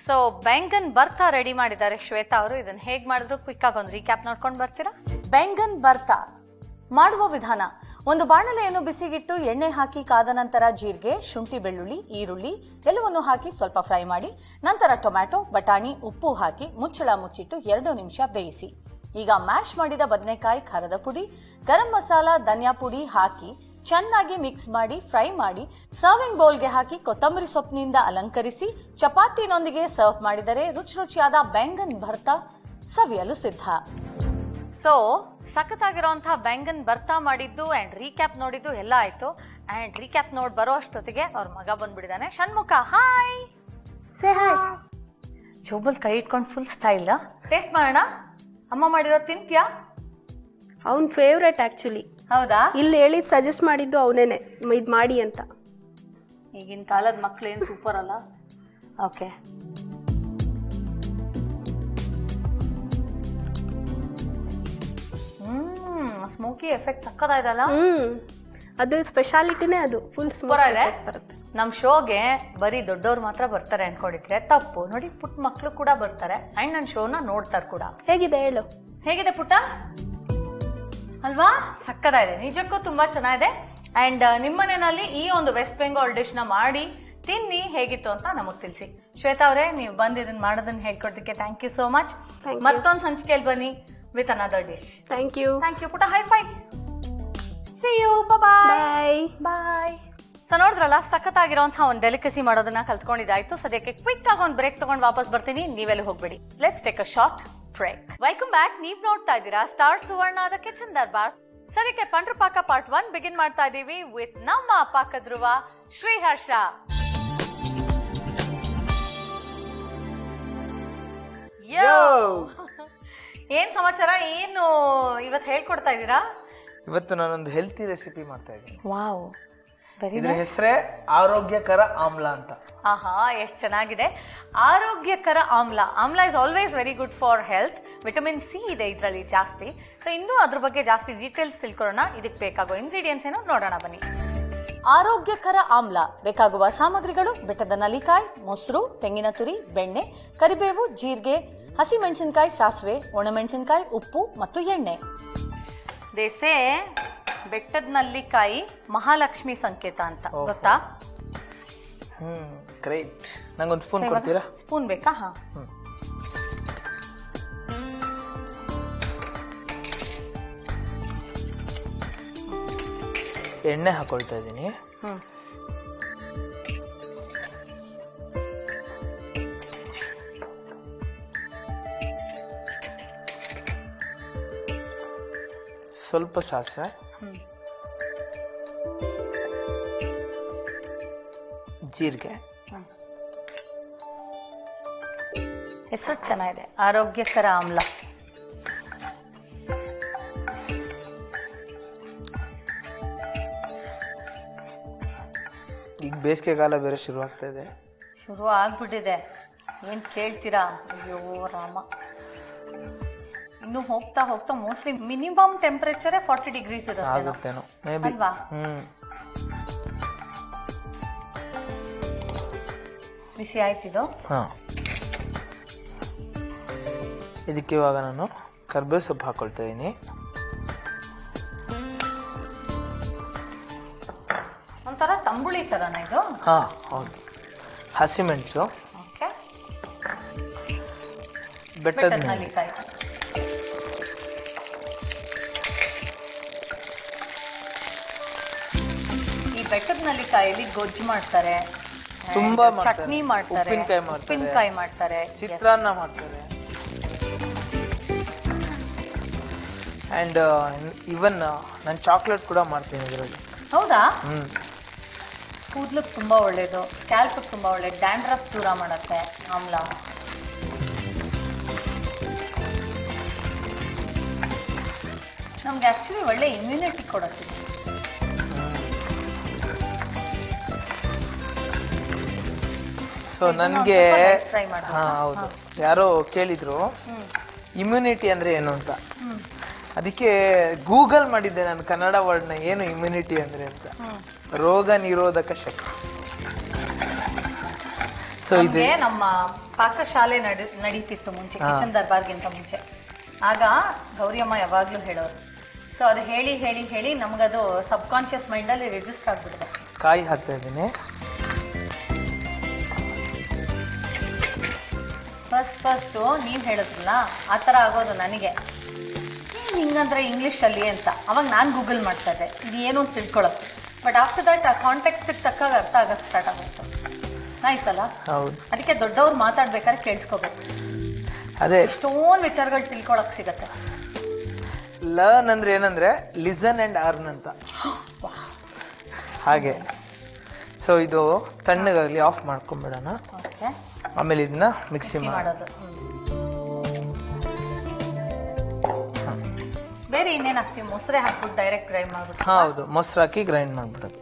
ಸೊ ಬೆಂಗನ್ ಬರ್ತಾ ರೆಡಿ ಮಾಡಿದ್ದಾರೆ ಶ್ವೇತಾ ಅವರು ಇದನ್ನ ಹೇಗ್ ಮಾಡಿದ್ರು ಕ್ವಿಕ್ ಆಗಿ ಒಂದು ರೀಕ್ಯಾಪ್ ನೋಡ್ಕೊಂಡು ಬರ್ತೀರಾ ಬೆಂಗನ್ ಬರ್ತಾ ಮಾಡುವ ವಿಧಾನ ಒಂದು ಬಾಣಲೆಯನ್ನು ಬಿಸಿಗಿಟ್ಟು ಎಣ್ಣೆ ಹಾಕಿ ಕಾದ ನಂತರ ಜೀರಿಗೆ ಶುಂಠಿ ಬೆಳ್ಳುಳ್ಳಿ ಈರುಳ್ಳಿ ಎಲ್ಲವನ್ನು ಹಾಕಿ ಸ್ವಲ್ಪ ಫ್ರೈ ಮಾಡಿ ನಂತರ ಟೊಮ್ಯಾಟೊ ಬಟಾಣಿ ಉಪ್ಪು ಹಾಕಿ ಮುಚ್ಚಳ ಮುಚ್ಚಿಟ್ಟು ಎರಡು ನಿಮಿಷ ಬೇಯಿಸಿ ಈಗ ಮ್ಯಾಶ್ ಮಾಡಿದ ಬದನೆಕಾಯಿ ಖಾರದ ಪುಡಿ ಗರಂ ಮಸಾಲ ಧನಿಯಾ ಪುಡಿ ಹಾಕಿ ಚೆನ್ನಾಗಿ ಮಿಕ್ಸ್ ಮಾಡಿ ಫ್ರೈ ಮಾಡಿ ಸರ್ವಿಂಗ್ ಬೌಲ್ಗೆ ಹಾಕಿ ಕೊತ್ತಂಬರಿ ಸೊಪ್ಪಿನಿಂದ ಅಲಂಕರಿಸಿ ಚಪಾತಿನೊಂದಿಗೆ ಸರ್ವ್ ಮಾಡಿದರೆ ರುಚಿ ರುಚಿಯಾದ ಬೆಂಗನ್ ಭರ್ತಾ ಸವಿಯಲು ಸಿದ್ಧ ಸೊ ಸಖತ್ತಾಗಿರೋಂತಹ ಬೆಂಗನ್ ಬರ್ತಾ ಮಾಡಿದ್ದು ಅಂಡ್ ರೀಕ್ಯಾಪ್ ನೋಡಿದ್ದು ಎಲ್ಲ ಆಯ್ತು ಅಂಡ್ ರೀಕ್ಯಾಪ್ ನೋಡ್ ಬರೋ ಅಷ್ಟೊತ್ತಿಗೆ ಅವ್ರ ಮಗ ಬಂದ್ಬಿಟ್ಟಿದ್ದಾನೆ ಷಣ್ಮುಖ ಹಾಯ್ ಸೇ ಹಾಯ್ ಜೋಬಲ್ ಕೈ ಇಟ್ಕೊಂಡು ಫುಲ್ ಸ್ಟೈಲ್ ಟೇಸ್ಟ್ ಮಾಡೋಣ ಅಮ್ಮ ಮಾಡಿರೋ ತಿಂತ್ಯಾ ಅವ್ನ ಫೇವ್ರೆಟ್ ಆ್ಯಕ್ಚುಲಿ ಹೌದಾ ಇಲ್ಲಿ ಹೇಳಿ ಸಜೆಸ್ಟ್ ಮಾಡಿದ್ದು ಅವನೇನೆ ಇದು ಮಾಡಿ ಅಂತ ಈಗಿನ ಕಾಲದ ಮಕ್ಳು ಏನ್ ಸೂಪರ್ ಅಲ್ಲ ಓಕೆ ಹ್ಮ್ ಸ್ಮೋಕಿ ಎಫೆಕ್ಟ್ ಸಕ್ಕದಾಯ್ತಲ್ಲ ಹ್ಮ್ ಅದು ಸ್ಪೆಷಾಲಿಟಿನೇ ಅದು ಫುಲ್ ಸೂಪರ್ ಇದೆ ನಮ್ ಶೋಗೆ ಬರೀ ದೊಡ್ಡವ್ರು ಮಾತ್ರ ಬರ್ತಾರೆ ಅನ್ಕೊಂಡಿದ್ರೆ ತಪ್ಪು ನೋಡಿ ಪುಟ್ಟ ಮಕ್ಳು ಕೂಡ ಬರ್ತಾರೆ ಅಂಡ್ ನನ್ನ ಶೋನ ನೋಡ್ತಾರೆ ಕೂಡ ಹೇಗಿದೆ ಹೇಳು ಹೇಗಿದೆ ಪುಟ್ಟ ಅಲ್ವಾ ಸಕ್ಕದಾಗಿದೆ ನಿಜಕ್ಕೂ ತುಂಬಾ ಚೆನ್ನಾಗಿದೆ ಅಂಡ್ ನಿಮ್ಮನೆಯಲ್ಲಿ ಈ ಒಂದು ವೆಸ್ಟ್ ಬೆಂಗಾಲ್ ಡಿಶ್ ನ ಮಾಡಿ ತಿನ್ನಿ ಹೇಗಿತ್ತು ಅಂತ ನಮಗ್ ತಿಳಿಸಿ ಶ್ವೇತಾ ಅವರೇ ನೀವು ಬಂದು ಇದನ್ನ ಮಾಡೋದನ್ನ ಹೇಳ್ಕೊಡ್ಲಿಕ್ಕೆ thank you so much Thank you. ಮತ್ತೊಂದು ಸಂಚಿಕೆಯಲ್ಲಿ ಬನ್ನಿ with another dish thank you thank you ಪುಟ್ಟ high five see you bye bye bye so ನೋಡಿದ್ರಲ್ಲ ಸಖತ್ತಾಗಿರೋಂತಹ ಒಂದು ಡೆಲಿಕಸಿ ಮಾಡೋದನ್ನ ಕಲ್ತ್ಕೊಂಡಿದ್ದಾಯ್ತು ಸದ್ಯಕ್ಕೆ ಕ್ವಿಕ್ ಆಗಿ ಒಂದು ಬ್ರೇಕ್ ತಗೊಂಡು ವಾಪಸ್ ಬರ್ತೀನಿ ನೀವೆಲ್ಲ ಹೋಗ್ಬೇಡಿ let's take a short break welcome back ನೀವ್ ನೋಡ್ತಾ ಇದ್ದೀರಾ ಸ್ಟಾರ್ ಸುವರ್ಣ ಕಿಚನ್ ದರ್ಬಾರ್ ಸದ್ಯಕ್ಕೆ ಪಂಡ್ರ ಪಾಕ ಪಾರ್ಟ್ ಒನ್ ಬಿಗಿನ್ ಮಾಡ್ತಾ ಇದೀವಿ ವಿತ್ ನಮ್ಮ ಪಾಕಧ್ರುವ ಶ್ರೀಹರ್ಷ Yo! ಏನ್ ಸಮಾಚಾರ ಏನು ಇವತ್ತು ಹೇಳ್ಕೊಡ್ತಾ ಇದ್ದೀರಾ ಇವತ್ತು ನಾನೊಂದು ಹೆಲ್ತಿ ರೆಸಿಪಿ ಮಾಡ್ತಾ ಇದ್ದೀನಿ ವಾವ್ ವೆರಿ ಇದ್ರ ಹೆಸರೇ ಆರೋಗ್ಯಕರ ಆಮ್ಲ ಅಂತ ಆಹಾ ಎಷ್ಟು ಚೆನ್ನಾಗಿದೆ ಆರೋಗ್ಯಕರ amla amla is always very good for health vitamin C ಇದೆ ಇದರಲ್ಲಿ ಜಾಸ್ತಿ ಸೊ ಇನ್ನೂ ಅದ್ರ ಬಗ್ಗೆ ಜಾಸ್ತಿ ಡೀಟೇಲ್ಸ್ ತಿಳ್ಕೊಳ್ಳೋಣ ಇದಕ್ಕೆ ಬೇಕಾಗೋ ಇಂಗ್ರೀಡಿಯೆಂಟ್ಸ್ ಏನೋ ನೋಡೋಣ ಬನ್ನಿ ಆರೋಗ್ಯಕರ ಆಮ್ಲ ಬೇಕಾಗುವ ಸಾಮಗ್ರಿಗಳು ಬೆಟ್ಟದ ನಲಿಕಾಯಿ ಮೊಸರು ತೆಂಗಿನ ತುರಿ ಬೆಣ್ಣೆ ಕರಿಬೇವು ಜೀರಿಗೆ ಹಸಿಮೆಣಸಿನಕಾಯಿ ಸಾಸಿವೆ ಒಣಮೆಣಸಿನಕಾಯಿ ಉಪ್ಪು ಮತ್ತು ಎಣ್ಣೆ ದೇಸೆ ಬೆಟ್ಟದ ನಲ್ಲಿಕಾಯಿ ಮಹಾಲಕ್ಷ್ಮಿ ಸಂಕೇತ ಅಂತ ಓಹೋ. ಗೊತ್ತಾ ಹ್ಮ್ ಗ್ರೇಟ್ ನಂಗೊಂದು ಸ್ಪೂನ್ ಕೊಡ್ತೀರಾ ಸ್ಪೂನ್ ಬೇಕಾ ಹಾ ಹ್ಮ್. ಎಣ್ಣೆ ಹಾಕೊಳ್ತಾ ಇದ್ದೀನಿ ಹ್ಮ್ ಸ್ವಲ್ಪ ಸಾಸಿವೆ ಹ್ಮ್ ಜೀರಿಗೆ ಹೆಸರು ಚೆನ್ನಾಗಿದೆ ಆರೋಗ್ಯಕರ ಆಮ್ಲ ಈಗ ಬೇಸಿಗೆಗಾಲ ಬೇರೆ ಶುರು ಆಗ್ತಾ ಇದೆ ಶುರು ಆಗ್ಬಿಟ್ಟಿದೆ ಏನ್ ಕೇಳ್ತೀರಾ ಅಯ್ಯೋ ರಾಮ ಇನ್ನು ಹೋಗ್ತಾ ಹೋಗ್ತಾ mostly minimum temperature forty degrees ಇರುತ್ತೆ ಆಗುತ್ತೇನೋ ಮೇ ಬಿ ಅಲ್ವಾ? ಹ್ಮ್ ಬಿಸಿ ಆಯ್ತಿದು ಹಾ ಇದಕ್ಕೆ ಇವಾಗ ನಾನು ಕರ್ಬೇವು ಸೊಪ್ಪು ಹಾಕೊಳ್ತಾ ಇದ್ದೀನಿ ಒಂಥರ ತಂಬುಳಿ ತರನ ಇದು ಹಾ ಹೌದು ಹಸಿಮೆಣಸು ಓಕೆ ಬೆಟ್ಟದ ಬೆಟ್ಟದ ಮೇಲೆ ನಲ್ಲಿಕಾಯಿ ಈ ಬೆಟ್ಟದ ನಲ್ಲಿಕಾಯಲ್ಲಿ ಗೊಜ್ಜು ಮಾಡ್ತಾರೆ ತುಂಬಾ and ಮಾಡ್ತಾರೆ. ಚಟ್ನಿ ಮಾಡ್ತಾರೆ ಉಪ್ಪಿನ್ಕಾಯಿ ಮಾಡ್ತಾರೆ. ಉಪ್ಪಿನಕಾಯಿ ಮಾಡ್ತಾರೆ ಚಿತ್ರಾನ್ನ ಮಾಡ್ತಾರೆ ಅಂಡ್ ಇವನ್ ನಾನು ಚಾಕ್ಲೇಟ್ ಕೂಡ ಮಾಡ್ತೀನಿ ಇದರಲ್ಲಿ ಹೌದಾ ಹ್ಮ್ ಕೂದ್ಲಿಗೆ ತುಂಬಾ ಒಳ್ಳೇದು ಸ್ಕ್ಯಾಲ್ಪ್ ತುಂಬಾ ಒಳ್ಳೇದು ಡ್ಯಾಂಡ್ರಫ್ ದೂರ ಮಾಡುತ್ತೆ ಆಮ್ಲ ನಮ್ಗೆ ಆಕ್ಚುಲಿ ಒಳ್ಳೆ ಇಮ್ಯುನಿಟಿ ಕೊಡುತ್ತೆ ಇದು. ಸೊ ನನಗೆ ಸ್ವಲ್ಪ try ಮಾಡ್ಬೋದಾ? ಹಾ ಹೌದು ಯಾರೋ ಕೇಳಿದ್ರು ಹ್ಮ್ ಇಮ್ಯುನಿಟಿ ಅಂದ್ರೆ ಏನು ಅಂತ ಹ್ಮ್ ಅದಕ್ಕೆ ಗೂಗಲ್ ಮಾಡಿದ್ದೆ ನಾನು ಕನ್ನಡ ವರ್ಡ್ನ ಏನು ಇಮ್ಯುನಿಟಿ ಅಂದ್ರೆ ಅಂತ ಹ್ಮ್ ರೋಗ ನಿರೋಧಕ ಶಕ್ತಿ ಸೊ ಸೊ ಇದೆ ನಮ್ಗೆ ನಮ್ಮ ಪಾಕಶಾಲೆ ನಡಿ ನಡೀತಿತ್ತು ಮುಂಚೆ ಕಿಚನ್ ದರ್ಬಾರ್ಗಿಂತ ಮುಂಚೆ ಆಗ ಗೌರಿಯಮ್ಮ ಯಾವಾಗ್ಲೂ ಹೇಳೋರು ಸೊ ಅದು ಹೇಳಿ ಹೇಳಿ ಹೇಳಿ ನಮ್ಗದು ಸಬ್ ಕಾನ್ಶಿಯಸ್ ಮೈಂಡಲ್ಲಿ ರಿಜಿಸ್ಟರ್ ಆಗ್ಬಿಡುತ್ತೆ ಕಾಯಿ ಹಾಕ್ತಾ ಇದ್ದೀನಿ ಫಸ್ಟ್ ಫಸ್ಟ್ ನೀವ್ ಹೇಳಿದ್ರಲ್ಲ ಆ ಥರ ಆಗೋದು ನನಗೆ ಏನ್ ಹಿಂಗಂದ್ರೆ ಇಂಗ್ಲೀಷಲ್ಲಿ ಅಂತ ಅವಾಗ ನಾನು ಗೂಗಲ್ ಮಾಡ್ತಾ ಇದ್ದೆ ಇದು ಏನು ಅಂತ ತಿಳ್ಕೊಳ್ಳೋದು ಬಟ್ ಆಫ್ಟರ್ ದಟ್ ಆ ಕಾಂಟೆಕ್ಸ್ಟ್ ತಕ್ಕಾಗ ಅರ್ಥ ಆಗಕ್ಕೆ ಸ್ಟಾರ್ಟ್ ಆಗುತ್ತೆ ನೈಸ್ ಅಲ್ಲ ಹೌದು ಅದಕ್ಕೆ ದೊಡ್ಡವ್ರು ಮಾತಾಡ್ಬೇಕಾದ್ರೆ ಕೇಳಿಸ್ಕೋಬೇಕು ಅದೇ ಎಷ್ಟೊಂದು ವಿಚಾರಗಳು ತಿಳ್ಕೊಳಕ್ ಸಿಗತ್ತೆ ಲರ್ನ್ ಅಂದ್ರೆ ಏನಂದ್ರೆ ಲಿಸನ್ ಅಂಡ್ ಅರ್ನ್ ಅಂತ ಹಾಗೆ ಸೊ ಇದು ತಣ್ಣಗಾಗ್ಲಿ ಆಫ್ ಮಾಡ್ಕೊಂಡ್ಬಿಡೋಣ ಓಕೆ ಆಮೇಲೆ ಇದನ್ನ ಮಿಕ್ಸಿ ಮಾಡಿ ಮಾಡೋದು ಹ್ಮ್. ಬೇರೆ ಇನ್ನೇನ್ ಹಾಕ್ತೀವಿ ಮೊಸರೆ ಹಾಕ್ಬಿಟ್ಟು ಡೈರೆಕ್ಟ್ ಗ್ರೈಂಡ್ ಮಾಡ್ಬಿಟ್ಟು ಹಾ ಹೌದು ಮೊಸರು ಹಾಕಿ ಗ್ರೈಂಡ್ ಮಾಡ್ಬಿಡೋದು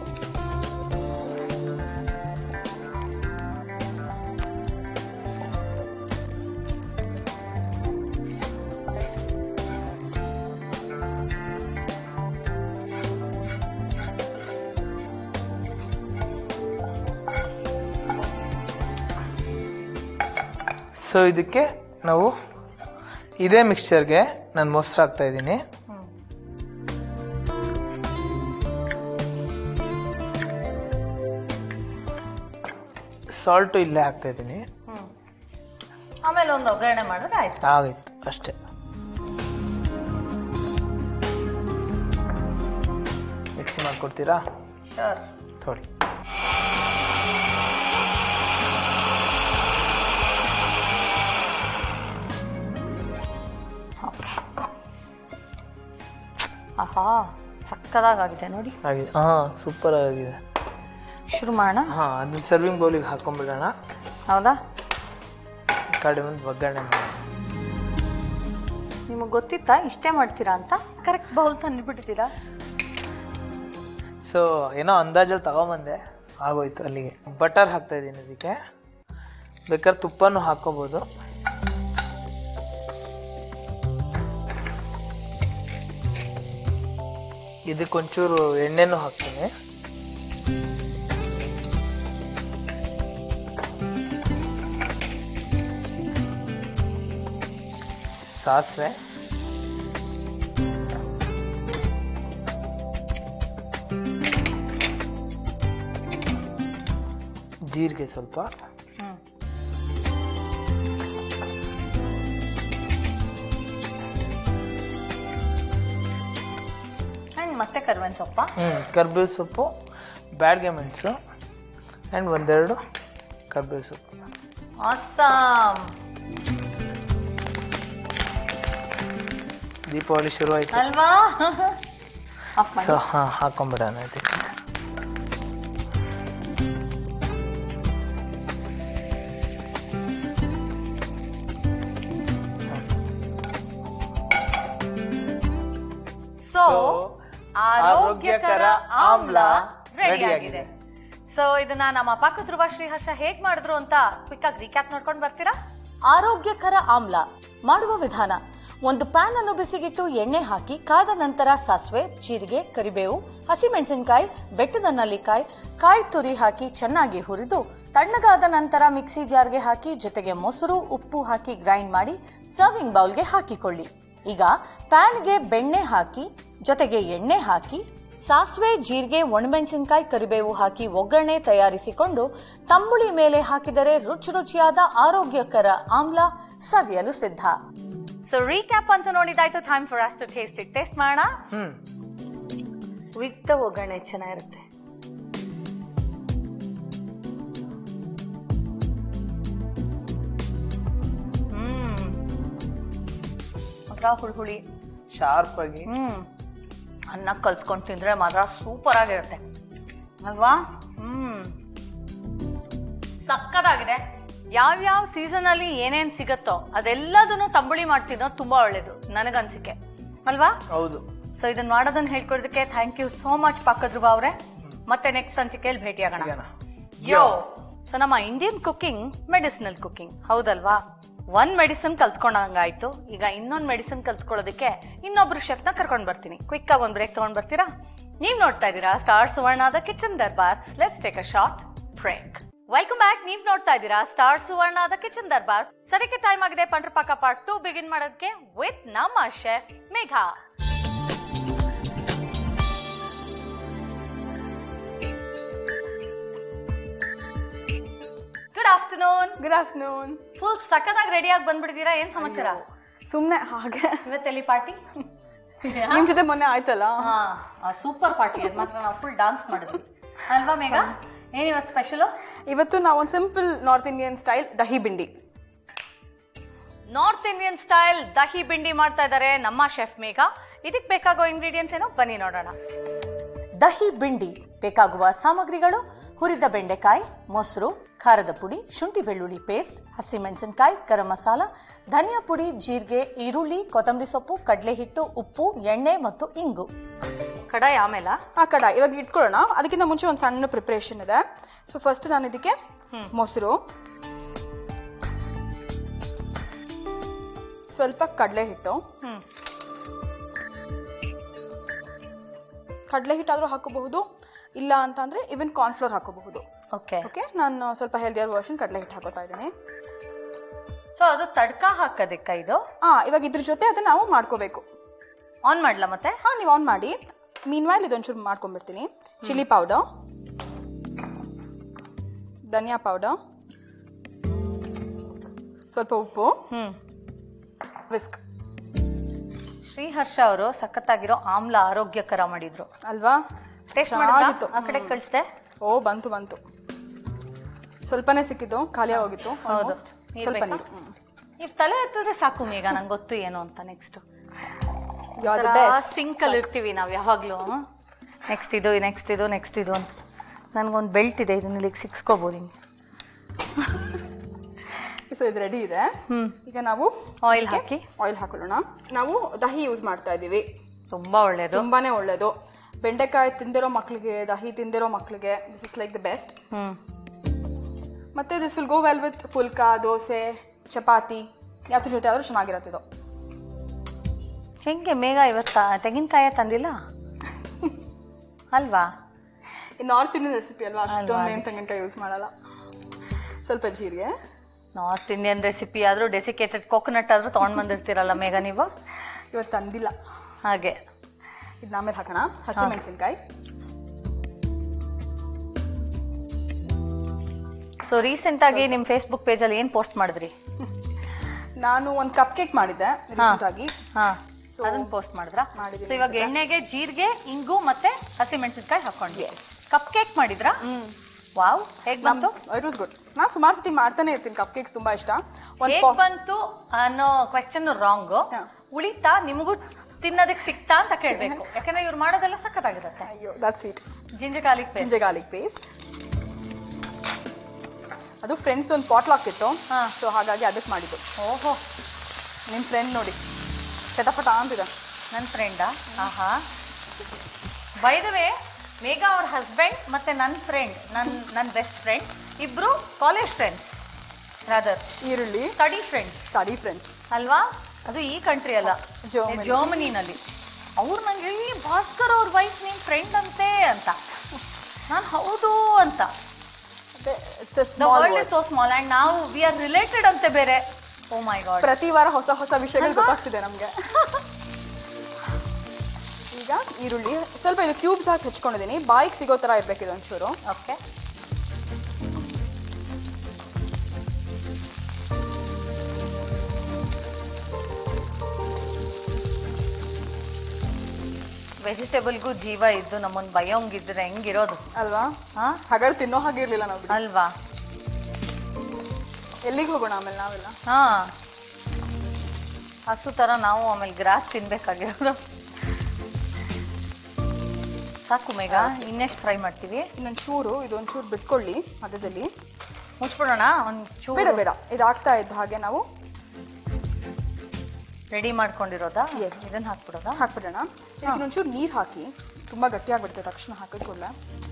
ಸೊ ಇದಕ್ಕೆ ನಾವು ಇದೇ ಮಿಕ್ಸ್ಚರ್ಗೆ ನಾನು ಮೊಸರು ಹಾಕ್ತಾ ಇದ್ದೀನಿ ಹ್ಮ್. ಸಾಲ್ಟು ಇಲ್ಲೇ ಹಾಕ್ತಾ ಇದ್ದೀನಿ ಹ್ಮ್ ಆಮೇಲೆ ಒಂದು ಒಗ್ಗರಣೆ ಮಾಡಿದ್ರೆ ಆಯ್ತು ಆಗೈತು ಅಷ್ಟೇ ಮಿಕ್ಸಿ ಮಾಡ್ಕೊಡ್ತೀರಾ ಶೋರ್ ನೋಡಿ ಆಹಾ ಸಕ್ಕದಾಗಿದೆ ನೋಡಿ ಆಗಿದೆ ಹಾ ಸೂಪರ್ ಆಗಿದೆ ಶುರು ಮಾಡೋಣ ಹಾ ಅದನ್ನ ಸರ್ವಿಂಗ್ ಬೌಲಿಗೆ ಹಾಕೊಂಡ್ಬಿಡೋಣ ಹೌದಾ ಈ ಕಡೆ ಒಂದು ಒಗ್ಗರಣೆ ಮಾಡಿ ನಿಮಗೆ ಗೊತ್ತಿತ್ತಾ ಇಷ್ಟೇ ಮಾಡ್ತೀರಾ ಅಂತ ಕರೆಕ್ಟ್ ಬೌಲ್ ತಂದುಬಿಟ್ಟಿದ್ದೀರಾ ಸೊ ಏನೋ ಅಂದಾಜಲ್ಲಿ ತಗೊಂಬಂದೆ ಆಗೋಯ್ತು ಅಲ್ಲಿಗೆ ಬಟರ್ ಹಾಕ್ತಾ ಇದ್ದೀನಿ ಇದಕ್ಕೆ ಬೇಕಾದ್ರೆ ತುಪ್ಪನೂ ಹಾಕೋಬೋದು ಇದಕ್ಕೊಂಚೂರು ಎಣ್ಣೆನೂ ಹಾಕ್ತೀನಿ ಸಾಸಿವೆ ಜೀರಿಗೆ ಸ್ವಲ್ಪ ಹ್ಮ್ ಆ್ಯಂಡ್ ಮತ್ತೆ ಕರ್ಬೇವಿನ ಸೊಪ್ಪ ಹ್ಞೂ ಕರ್ಬೇವು ಸೊಪ್ಪು ಬ್ಯಾಡ್ಗೆ ಮೆಣಸು ಆ್ಯಂಡ್ ಒಂದೆರಡು ಕರ್ಬೇವು ಸೊಪ್ಪು ಆಸಾಮ್ ದೀಪಾವಳಿ ಶುರು ಆಯ್ತು ಅಲ್ವಾ ಆಫ್ ಮಾಡಿ ಸೊ ಹಾಂ ಹಾಕೊಂಬಿಡೋಣ ಇದಕ್ಕೆ ಸೊ ಆರೋಗ್ಯಕರ ಆಮ್ಲ ರೆಡಿ ready ಆಗಿದೆ ಸೊ ಇದನ್ನ ನಮ್ಮ ಪಾಕಧ್ರುವ ಶ್ರೀಹರ್ಷ ಹೇಗ್ ಮಾಡಿದ್ರು ಅಂತ ಕ್ವಿಕ್ ಆಗಿ ರೀಕ್ಯಾಪ್ ನೋಡ್ಕೊಂಡು ಬರ್ತೀರಾ ಆರೋಗ್ಯಕರ ಆಮ್ಲ ಮಾಡುವ ವಿಧಾನ ಒಂದು ಪ್ಯಾನ್ ಅನ್ನು ಬಿಸಿಗಿಟ್ಟು ಎಣ್ಣೆ ಹಾಕಿ ಕಾದ ನಂತರ ಸಾಸಿವೆ ಜೀರಿಗೆ ಕರಿಬೇವು ಹಸಿಮೆಣಸಿನಕಾಯಿ ಬೆಟ್ಟದ ನಲ್ಲಿಕಾಯಿ ಕಾಯಿ ತುರಿ ಹಾಕಿ ಚೆನ್ನಾಗಿ ಹುರಿದು ತಣ್ಣಗಾದ ನಂತರ ಮಿಕ್ಸಿ ಜಾರ್ಗೆ ಹಾಕಿ ಜೊತೆಗೆ ಮೊಸರು ಉಪ್ಪು ಹಾಕಿ ಗ್ರೈಂಡ್ ಮಾಡಿ ಸರ್ವಿಂಗ್ ಬೌಲ್ಗೆ ಹಾಕಿಕೊಳ್ಳಿ ಈಗ ಪ್ಯಾನ್ಗೆ ಬೆಣ್ಣೆ ಹಾಕಿ ಜೊತೆಗೆ ಎಣ್ಣೆ ಹಾಕಿ ಸಾಸಿವೆ ಜೀರಿಗೆ ಒಣಮೆಣಸಿನಕಾಯಿ ಕರಿಬೇವು ಹಾಕಿ ಒಗ್ಗರಣೆ ತಯಾರಿಸಿಕೊಂಡು ತಂಬುಳಿ ಮೇಲೆ ಹಾಕಿದರೆ ರುಚಿ ರುಚಿಯಾದ ಆರೋಗ್ಯಕರ ಆಮ್ಲ ಸವಿಯಲು ಸಿದ್ಧ ಸೊ ರೀಕ್ಯಾಪ್ ಅಂತ ನೋಡಿದಾಯ್ತು time for us to taste it taste ಮಾಡೋಣ ಹ್ಞೂ ವಿತ್ ಒಗ್ಗರಣೆ ಚೆನ್ನಾಗಿರುತ್ತೆ ಹ್ಮ್ ಮಾತ್ರ ಹುಳಿ ಹುಳಿ ಶಾರ್ಪ್ ಆಗಿ ಹ್ಮ್ ಅನ್ನ ಕಲ್ಸ್ಕೊಂಡು ತಿಂದ್ರೆ ಮಾತ್ರ ಸೂಪರ್ ಆಗಿರುತ್ತೆ ಅಲ್ವಾ ಹ್ಮ್ ಸಕ್ಕತ್ತಾಗಿದೆ ಯಾವ್ಯಾವ ಸೀಸನ್ ಅಲ್ಲಿ ಏನೇನ್ ಸಿಗತ್ತೋ ಅದೆಲ್ಲದನ್ನು ತಂಬುಳಿ ಮಾಡ್ತಿದ್ದೋ ತುಂಬಾ ಒಳ್ಳೇದು ನನಗನ್ಸಿಕೆ ಅಲ್ವಾ ಹೌದು ಸೊ ಇದನ್ನ ಮಾಡೋದನ್ನ ಹೇಳ್ಕೊಡೋದಕ್ಕೆ ಥ್ಯಾಂಕ್ ಯು ಸೋ ಮಚ್ ಪಕ್ಕದ್ರುವ ಅವ್ರೆ ಮತ್ತೆ ನೆಕ್ಸ್ಟ್ ಸಂಚಿಕೆಯಲ್ಲಿ ಭೇಟಿಯಾಗೋಣ ಸಿಗೋಣ. ಯೋ ಸೊ ನಮ್ಮ ಇಂಡಿಯನ್ ಕುಕಿಂಗ್ ಮೆಡಿಸಿನಲ್ ಕುಕಿಂಗ್ ಹೌದಲ್ವಾ ಒಂದ್ ಮೆಡಿಸಿನ್ ಕಲ್ತ್ಕೊಂಡಂಗಾಯ್ತು ಈಗ ಇನ್ನೊಂದ್ ಮೆಡಿಸಿನ್ ಕಲ್ತ್ಕೊಳ್ಳೋದಕ್ಕೆ ಇನ್ನೊಬ್ರು ಶೆಫ್ನ ಕರ್ಕೊಂಡ್ ಬರ್ತೀನಿ ಕ್ವಿಕ್ ಆಗಿ ಒಂದ್ ಬ್ರೇಕ್ ತಗೊಂಡ್ ಬರ್ತೀರಾ ನೀವ್ ನೋಡ್ತಾ ಇದ್ದೀರಾ ಸ್ಟಾರ್ ಸುವರ್ಣದ kitchen Darbar let's take a short break welcome back ನೀವ್ ನೋಡ್ತಾ ಇದ್ದೀರಾ ಸ್ಟಾರ್ ಸುವರ್ಣದ ಕಿಚನ್ ದರ್ಬಾರ್ ಸದ್ಯಕ್ಕೆ ಟೈಮ್ ಆಗಿದೆ ಪಂಡ್ರಪಾಕ ಪಾರ್ಟ್ ಟು ಬಿಗಿನ್ ಮಾಡೋದಕ್ಕೆ ವಿತ್ ನಮ್ಮ chef Megha good afternoon good afternoon full ಸಖತ್ತಾಗಿ ರೆಡಿ ಆಗಿ ಬಂದ್ಬಿಟ್ಟಿದ್ದೀರಾ ಏನ್ ಸಮಾಚಾರ ಸುಮ್ಮನೆ ಹಾಗೆ ಇವತ್ತೆಲ್ಲಿ ಪಾರ್ಟಿ ನಿಮ್ ಜೊತೆ ಮೊನ್ನೆ ಆಯ್ತಲ್ಲ ಹಾ ಸೂಪರ್ ಪಾರ್ಟಿ ಅದ್ ಮಾತ್ರ ನಾವು ಫುಲ್ ಡಾನ್ಸ್ ಮಾಡಿದ್ವಿ ಅಲ್ವಾ ಮೇಘಾ ಏನ್ ಇವತ್ತು ಸ್ಪೆಷಲು ಇವತ್ತು ನಾವು ಒಂದು simple north Indian style dahi bhindi north Indian style dahi bhindi ಮಾಡ್ತಾ ಇದ್ದಾರೆ ನಮ್ಮ ಶೆಫ್ ಮೇಘ ಇದಕ್ಕೆ ಬೇಕಾಗೋ ಇಂಗ್ರೀಡಿಯೆಂಟ್ಸ್ ಏನೋ ಬನ್ನಿ ನೋಡೋಣ ದಹಿ ಬಿಂಡಿ ಬೇಕಾಗುವ ಸಾಮಗ್ರಿಗಳು ಹುರಿದ ಬೆಂಡೆಕಾಯಿ ಮೊಸರು ಖಾರದ ಪುಡಿ ಶುಂಠಿ ಬೆಳ್ಳುಳ್ಳಿ ಪೇಸ್ಟ್ ಹಸಿಮೆಣಸಿನಕಾಯಿ ಗರಂ ಮಸಾಲ ಧನಿಯಾ ಪುಡಿ ಜೀರಿಗೆ ಈರುಳ್ಳಿ ಕೊತ್ತಂಬರಿ ಸೊಪ್ಪು ಕಡಲೆ ಹಿಟ್ಟು ಉಪ್ಪು ಎಣ್ಣೆ ಮತ್ತು ಇಂಗು ಕಡಾಯಿ ಆಮೇಲ ಆ ಕಡ ಇವಾಗ ಇಟ್ಕೊಳ್ಳೋಣ ಅದಕ್ಕಿಂತ ಮುಂಚೆ ಒಂದು ಸಣ್ಣ ಪ್ರಿಪ್ರೇಷನ್ ಇದೆ ಸೊ ಫಸ್ಟ್ ನಾನು ಇದಕ್ಕೆ ಮೊಸರು ಸ್ವಲ್ಪ ಕಡಲೆ ಹಿಟ್ಟು ಹ್ಮ್ ಕಡಲೆ ಹಿಟ್ಟಾದ್ರೂ ಹಾಕೋಬಹುದು ಇಲ್ಲ ಅಂತಂದ್ರೆ ಇವನ್ ಕಾರ್ನ್ಫ್ಲೋರ್ ಹಾಕೋಬಹುದು ಓಕೆ ಓಕೆ ನಾನು ಸ್ವಲ್ಪ ಹೆಲ್ದಿಯರ್ ವರ್ಷನ್ ಕಡಲೆ ಹಿಟ್ಟು ಹಾಕೋತಾ ಇದ್ದೀನಿ ಸೊ ಅದು ತಡ್ಕ ಹಾಕೋದಕ್ಕ ಇದು ಹಾ ಇವಾಗ ಇದ್ರ ಜೊತೆ ಅದನ್ನ ನಾವು ಮಾಡ್ಕೋಬೇಕು ಆನ್ ಮಾಡ್ಲಾ ಮತ್ತೆ ಹಾ ನೀವು ಆನ್ ಮಾಡಿ ಮೀನ್ ವೈಲ್ ಇದೊಂಚೂರು ಮಾಡ್ಕೊಂಡ್ಬಿಡ್ತೀನಿ ಚಿಲ್ಲಿ ಪೌಡರ್ ಧನಿಯಾ ಪೌಡರ್ ಸ್ವಲ್ಪ ಉಪ್ಪು ಹ್ಮ್ ವಿಸ್ಕ್ ಶ್ರೀಹರ್ಷ ಅವರು ಸಖತ್ತಾಗಿರೋ ಆಮ್ಲ ಆರೋಗ್ಯಕರ ಮಾಡಿದ್ರು ಅಲ್ವಾ ಟೇಸ್ಟ್ ಚೆನ್ನಾಗಿತ್ತು. ಆ ಕಡೆ ಕಳಿಸ್ದೆ ಓ ಬಂತು ಬಂತು ಸ್ವಲ್ಪನೇ ಸಿಕ್ಕಿದ್ದು ಖಾಲಿ ಹೋಗಿತ್ತು ಹೌದು. almost. ನೀರ್ ಸ್ವಲ್ಪ ಬೇಕಾ? ನೀರು ಹ್ಮ್. ನೀವು ತಲೆ ಎತ್ತಿದ್ರೆ ಸಾಕು ಮೇಘ ನಂಗೆ ಗೊತ್ತು ಏನು ಅಂತ next You are the best. Sink ಅಲ್ಲಿ ಇರ್ತೀವಿ ನಾವ್ ಯಾವಾಗ್ಲೂ ನೆಕ್ಸ್ಟ್ ಇದು ನೆಕ್ಸ್ಟ್ ಇದು ನೆಕ್ಸ್ಟ್ ಇದು ಅಂತ ನನ್ಗೊಂದು ಬೆಲ್ಟ್ ಇದೆ ಇದನ್ನ ಇಲ್ಲಿಗೆ ಸಿಕ್ಸ್ಕೋಬಹುದು ಹಿಂಗೆ ಸೊ ಇದು ರೆಡಿ ಇದೆ ಹ್ಮ್ ಈಗ ನಾವು ಆಯಿಲ್ ಹಾಕಿ ಆಯಿಲ್ ಹಾಕೊಳ್ಳೋಣ ನಾವು ದಹಿ ಯೂಸ್ ಮಾಡ್ತಾ ಇದೀವಿ ತುಂಬಾ ಒಳ್ಳೇದು ತುಂಬಾನೇ ಒಳ್ಳೇದು ಬೆಂಡೆಕಾಯಿ ತಿಂದಿರೋ ಮಕ್ಳಿಗೆ ದಹಿ ತಿಂದಿರೋ ಮಕ್ಳಿಗೆ this is like the best hmm ಮತ್ತೆ this will go well with phulka dosa chapati ಯಾವ್ದ್ರ ಜೊತೆ ಆದ್ರೂ ಚೆನ್ನಾಗಿರತ್ತೆ ಇದು ಹೆಂಗೆ ಮೇಘ ಇವತ್ತ ತೆಂಗಿನಕಾಯ ತಂದಿಲ್ಲ ಅಲ್ವಾ ನಾರ್ತ್ ಇಂಡಿಯನ್ ರೆಸಿಪಿ ಅಲ್ವಾ ಅಲ್ವಾ? ಅಷ್ಟೊಂದು ಏನ್ ತೆಂಗಿನಕಾಯಿ ಯೂಸ್ ಮಾಡಲ್ಲ ಸ್ವಲ್ಪ ಜೀರಿಗೆ ನಾರ್ತ್ ಇಂಡಿಯನ್ ರೆಸಿಪಿ ಆದ್ರೂ ಡೆಸಿಕೇಟೆಡ್ ಕೋಕೋನಟ್ ಆದ್ರೂ ತಗೊಂಡ್ ಬಂದಿರ್ತೀರಲ್ಲ ಮೇಘ ನೀವು ಇವತ್ತು ತಂದಿಲ್ಲ ಹಾಗೆ ಇದನ್ನ ಆಮೇಲೆ ಹಾಕೋಣ ಹಸಿ ಮೆಣಸಿನ್ಕಾಯಿ ಸೊ ರೀಸೆಂಟ್ ಆಗಿ ನಿಮ್ ಫೇಸ್ಬುಕ್ ಪೇಜ್ ಅಲ್ಲಿ ಏನ್ ಪೋಸ್ಟ್ ಮಾಡಿದ್ರಿ ನಾನು ಒಂದು ಕಪ್ ಕೇಕ್ ಮಾಡಿದ್ದೆ ರೀಸೆಂಟ್ ಆಗಿ ಹಾ So, ಅದನ್ನ ಪೋಸ್ಟ್ ಮಾಡಿದ್ರ ಮಾಡಿದೀನಿ ಸೊ ಇವಾಗ ಎಣ್ಣೆಗೆ ಜೀರಿಗೆ ಇಂಗು ಮತ್ತೆ ಹಸಿ ಮೆಣಸಿನಕಾಯಿ ಹಾಕೊಂಡ್ವಿ ಕಪ್ ಕೇಕ್ ಮಾಡಿದ್ರಾ ವಾವ್ ಹೇಗ್ ಬಂತು ಇಟ್ ವಾಸ್ ಗುಡ್ ನಾನು ಸುಮಾರು ಸತಿ ಮಾಡ್ತಾನೆ ಇರ್ತೀನಿ ಕಪ್ ಕೇಕ್ಸ್ ತುಂಬಾ ಇಷ್ಟ ಒಂದು ಹೇಗ್ ಬಂತು ಅನ್ನೋ ಕ್ವೆಶನ್ ರಾಂಗ್ ಹಾ. ಉಳಿತಾ ನಿಮಗೂ ತಿನ್ನೋದಕ್ಕೆ ಸಿಕ್ತಾ ಅಂತ ಕೇಳ್ಬೇಕು ಯಾಕಂದ್ರೆ ಇವ್ರು ಮಾಡೋದೆಲ್ಲ ಸಖತ್ತಾಗಿರುತ್ತೆ ಅಯ್ಯೋ that sweet ginger garlic paste ginger garlic paste ಅದು ಫ್ರೆಂಡ್ಸ್ ಒಂದು ಪಾಟ್ಲಾಕ್ ಇತ್ತು ಹಾ. ಸೊ ಹಾಗಾಗಿ ಅದಕ್ಕೆ ಮಾಡಿದ್ದು ಓಹೋ ನಿಮ್ಮ ಫ್ರೆಂಡ್ ನೋಡಿ ಚಟಪಟ ಅಂತಿದೆ ನನ್ನ ಫ್ರೆಂಡಾ ಆಹಾ ಬೈ ದ ವೇ ಮೇಘ ಅವ್ರ ಹಸ್ಬೆಂಡ್ ಮತ್ತೆ ನನ್ನ ಫ್ರೆಂಡ್ ನನ್ ನನ್ನ ಬೆಸ್ಟ್ ಫ್ರೆಂಡ್ ಇಬ್ರು ಕಾಲೇಜ್ ಫ್ರೆಂಡ್ಸ್ ರಾದರ್ ಈರುಳ್ಳಿ ಸ್ಟಡಿ ಫ್ರೆಂಡ್ಸ್ ಸ್ಟಡಿ ಫ್ರೆಂಡ್ಸ್ ಅಲ್ವಾ ಅದು ಈ ಕಂಟ್ರಿ ಅಲ್ಲ ಜರ್ಮನಿ. ಜರ್ಮನಿನಲ್ಲಿ ಅವ್ರು ನಂಗೆ ಹೇಳಿ ಭಾಸ್ಕರ್ ಅವ್ರ ವೈಫ್ ನಿನ್ ಫ್ರೆಂಡ್ ಅಂತೆ ಅಂತ ನಾನು ಹೌದು ಅಂತ it's a the small world is so small and ನಾವು ವಿ ಆರ್ ರಿಲೇಟೆಡ್ ಅಂತೆ ಬೇರೆ ಓ ಮೈ ಗಾಡ್ ಪ್ರತಿ ವಾರ ಹೊಸ ಹೊಸ ವಿಷಯಗಳು ಅಲ್ವಾ? ಗೊತ್ತಾಗ್ತಿದೆ ನಮಗೆ ಈಗ ಈರುಳ್ಳಿ ಸ್ವಲ್ಪ ಇದು ಕ್ಯೂಬ್ಸ್ ಹಾಕಿ ಹೆಚ್ಕೊಂಡಿದ್ದೀನಿ ಬಾಯಿಗೆ ಸಿಗೋ ತರ ಇರ್ಬೇಕು ಇದು ಒಂಚೂರು ಓಕೆ ವೆಜಿಟೇಬಲ್ಗೂ ಜೀವ ಇದ್ದು ನಮ್ಮನ್ ಬಯೋಂಗಿದ್ರೆ ಹೆಂಗಿರೋದು ಅಲ್ವಾ ಹಾ ಹಾಗಾದ್ರೆ ತಿನ್ನೋ ಹಾಗೆ ಇರ್ಲಿಲ್ಲ ನಾವು ಬಿಡಿ. ಅಲ್ವಾ ಎಲ್ಲಿಗೆ ಹೋಗೋಣ ಆಮೇಲೆ ನಾವೆಲ್ಲ ಹಾ ಹಸು ತರ ನಾವು ಆಮೇಲೆ ಗ್ರಾಸ್ ತಿನ್ಬೇಕಾಗಿರೋದು ಸಾಕು ಮೇಘ ಇನ್ನೆಷ್ಟು ಫ್ರೈ ಮಾಡ್ತೀವಿ ಇನ್ನೊಂದು ಚೂರು ಇದೊಂದು ಚೂರು ಬಿಟ್ಕೊಳ್ಳಿ ಮಧ್ಯದಲ್ಲಿ ಮುಚ್ಬಿಡೋಣ ಒಂದ್ ಬೇಡ ಚೂರು ಬೇಡ ಇದು ಆಗ್ತಾ ಇದ್ದ ಹಾಗೆ ನಾವು ರೆಡಿ ಮಾಡ್ಕೊಂಡಿರೋದಾ Yes. ಇದನ್ನ ಹಾಕ್ಬಿಡೋದಾ ಹಾಕ್ಬಿಡೋಣ ಇದಕ್ಕೆ ಒಂಚೂರು ನೀರು ಹಾಕಿ ತುಂಬಾ ಗಟ್ಟಿಯಾಗ್ಬಿಡುತ್ತೆ ತಕ್ಷಣ ಹಾಕಿದ ಕೂಡಲೇ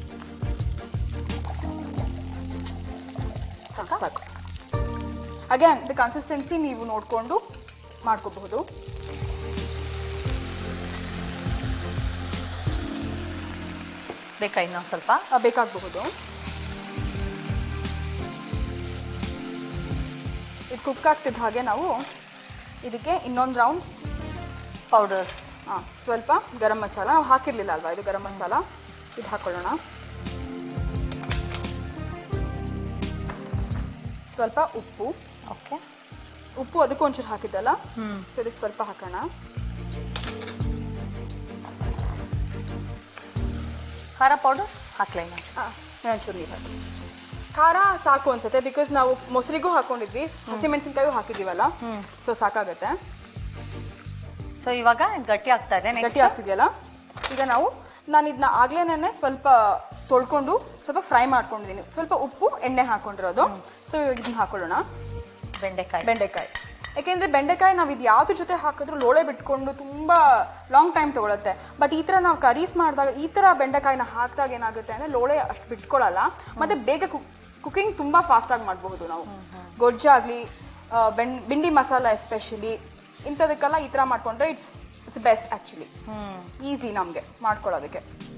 ಸಾಕು ಅಗೇನ್ ದ ಕನ್ಸಿಸ್ಟೆನ್ಸಿ ನೀವು ನೋಡಿಕೊಂಡು ಮಾಡ್ಕೋಬಹುದು ಬೇಕಾ ಇನ್ನೊಂದ್ ಸ್ವಲ್ಪ ಬೇಕಾಗಬಹುದು ಕುಕ್ ಆಗ್ತಿದ್ದ ಹಾಗೆ ನಾವು ಇದಕ್ಕೆ ಇನ್ನೊಂದು ರೌಂಡ್ ಪೌಡರ್ಸ್ ಹಾಂ ಸ್ವಲ್ಪ ಗರಂ ಮಸಾಲ ನಾವು ಹಾಕಿರ್ಲಿಲ್ಲ ಅಲ್ವಾ ಇದು ಗರಂ ಮಸಾಲ ಇದು ಹಾಕೊಳ್ಳೋಣ ಸ್ವಲ್ಪ ಉಪ್ಪು ಓಕೆ ಉಪ್ಪು ಅದಕ್ಕೂ ಒಂಚೂರು ಹಾಕಿದ್ದಲ್ಲ ಸೊ ಇದಕ್ಕೆ ಸ್ವಲ್ಪ ಹಾಕೋಣ ಖಾರ ಪೌಡರ್ ಹಾಕ್ಲೇ ನಾನು ಒಂಚೂರು ನೀರು ಹಾಕಿ ಖಾರ ಸಾಕು ಅನ್ಸುತ್ತೆ ಬಿಕಾಸ್ ನಾವು ಮೊಸರಿಗೂ ಹಾಕೊಂಡಿದ್ವಿ ಹಸಿಮೆಣಸಿನ್ಕಾಯಿ ಹಾಕಿದೀವಲ್ಲ ಸೊ ಸಾಕಾಗತ್ತೆ ಸೊ ಇವಾಗ ಗಟ್ಟಿ ಆಗ್ತಾ ಇದೆ ಗಟ್ಟಿ ಆಗ್ತಿದೆಯಲ್ಲ ಈಗ ನಾವು ನಾನು ಇದನ್ನ ಆಗ್ಲೇನೆ ಸ್ವಲ್ಪ ತೊಳ್ಕೊಂಡು ಸ್ವಲ್ಪ ಫ್ರೈ ಮಾಡ್ಕೊಂಡಿದ್ದೀನಿ ಸ್ವಲ್ಪ ಉಪ್ಪು ಎಣ್ಣೆ ಹಾಕೊಂಡಿರೋದು ಸೊ ಇದನ್ನ ಹಾಕೊಳ್ಳೋಣ ಬೆಂಡೆಕಾಯಿ ಬೆಂಡೆಕಾಯಿ ಯಾಕೆಂದ್ರೆ ಬೆಂಡೆಕಾಯಿ ನಾವು ಇದು ಯಾವ್ದ್ರ ಜೊತೆ ಹಾಕಿದ್ರು ಲೋಳೆ ಬಿಟ್ಕೊಂಡು ತುಂಬಾ ಲಾಂಗ್ ಟೈಮ್ ತಗೊಳುತ್ತೆ ಬಟ್ ಈ ತರ ನಾವು ಕರೀಸ್ ಮಾಡಿದಾಗ ಈ ತರ ಬೆಂಡೆಕಾಯಿನ ಹಾಕಿದಾಗ ಏನಾಗುತ್ತೆ ಅಂದ್ರೆ ಲೋಳೆ ಅಷ್ಟು ಬಿಟ್ಕೊಳ್ಳಲ್ಲ ಮತ್ತೆ ಬೇಗ ಕುಕಿಂಗ್ ತುಂಬಾ ಫಾಸ್ಟ್ ಆಗಿ ಮಾಡಬಹುದು ನಾವು ಗೊಜ್ಜಾಗ್ಲಿ ಆ, ಬೆಣ್ ಬಿಂಡಿ ಮಸಾಲ ಎಸ್ಪೆಷಲಿ ಇಂಥದಕ್ಕೆಲ್ಲ ಈ ತರ ಮಾಡ್ಕೊಂಡ್ರೆ it's it's best actually hmm easy ನಮ್ಗೆ ಮಾಡ್ಕೊಳ್ಳೋದಕ್ಕೆ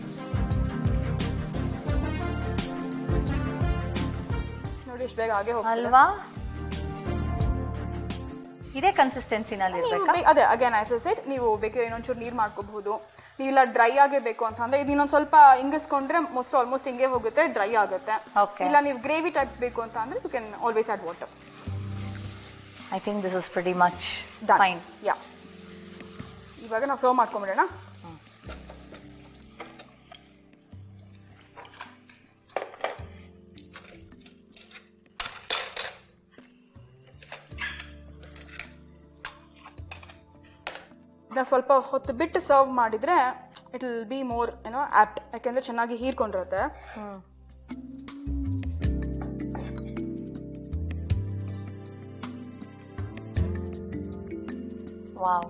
ನೋಡಿ ಎಷ್ಟು ಬೇಗ ಹಾಗೆ ಹೋಗ್ತದೆ ಅಲ್ವಾ ಇದೇ ಕನ್ಸಿಸ್ಟೆನ್ಸಿನಲ್ಲಿ ನೀವು ಇರ್ಬೇಕಾ ಬೇ- ಅದೇ ಅಗೇನ್ ಆಸ್ ಸೈಡ್ ನೀವು ಬೇಕಾದ್ರೆ ಇನ್ನೊಂಚೂರು ನೀರು ಮಾಡ್ಕೋಬಹುದು ಇಲ್ಲ ಡ್ರೈ ಆಗೇ ಬೇಕು ಅಂತ ಅಂದ್ರೆ ಇದು ಇನ್ನೊಂದ್ ಸ್ವಲ್ಪ ಇಂಗಿಸ್ಕೊಂಡ್ರೆ ಮೊಸರು ಆಲ್ಮೋಸ್ಟ್ ಹಿಂಗೆ ಹೋಗುತ್ತೆ ಡ್ರೈ ಆಗುತ್ತೆ Okay. ಇಲ್ಲ ನೀವು ಗ್ರೇವಿ ಟೈಪ್ಸ್ ಬೇಕು ಅಂತ ಅಂದ್ರೆ you can always add water I think this is pretty much done fine yeah ಇವಾಗ ನಾವು ಸರ್ವ್ ಮಾಡ್ಕೊಂಬಿಡೋಣ ಇದನ್ನ ಸ್ವಲ್ಪ ಹೊತ್ತು ಬಿಟ್ಟು ಸರ್ವ್ ಮಾಡಿದ್ರೆ ಇಟ್ ವಿಲ್ ಬಿ ಮೋರ್ ಏನೋ ಆಪ್ಟ್ ಯಾಕೆಂದ್ರೆ ಚೆನ್ನಾಗಿ ಹೀರ್ಕೊಂಡಿರುತ್ತೆ ವಾವ್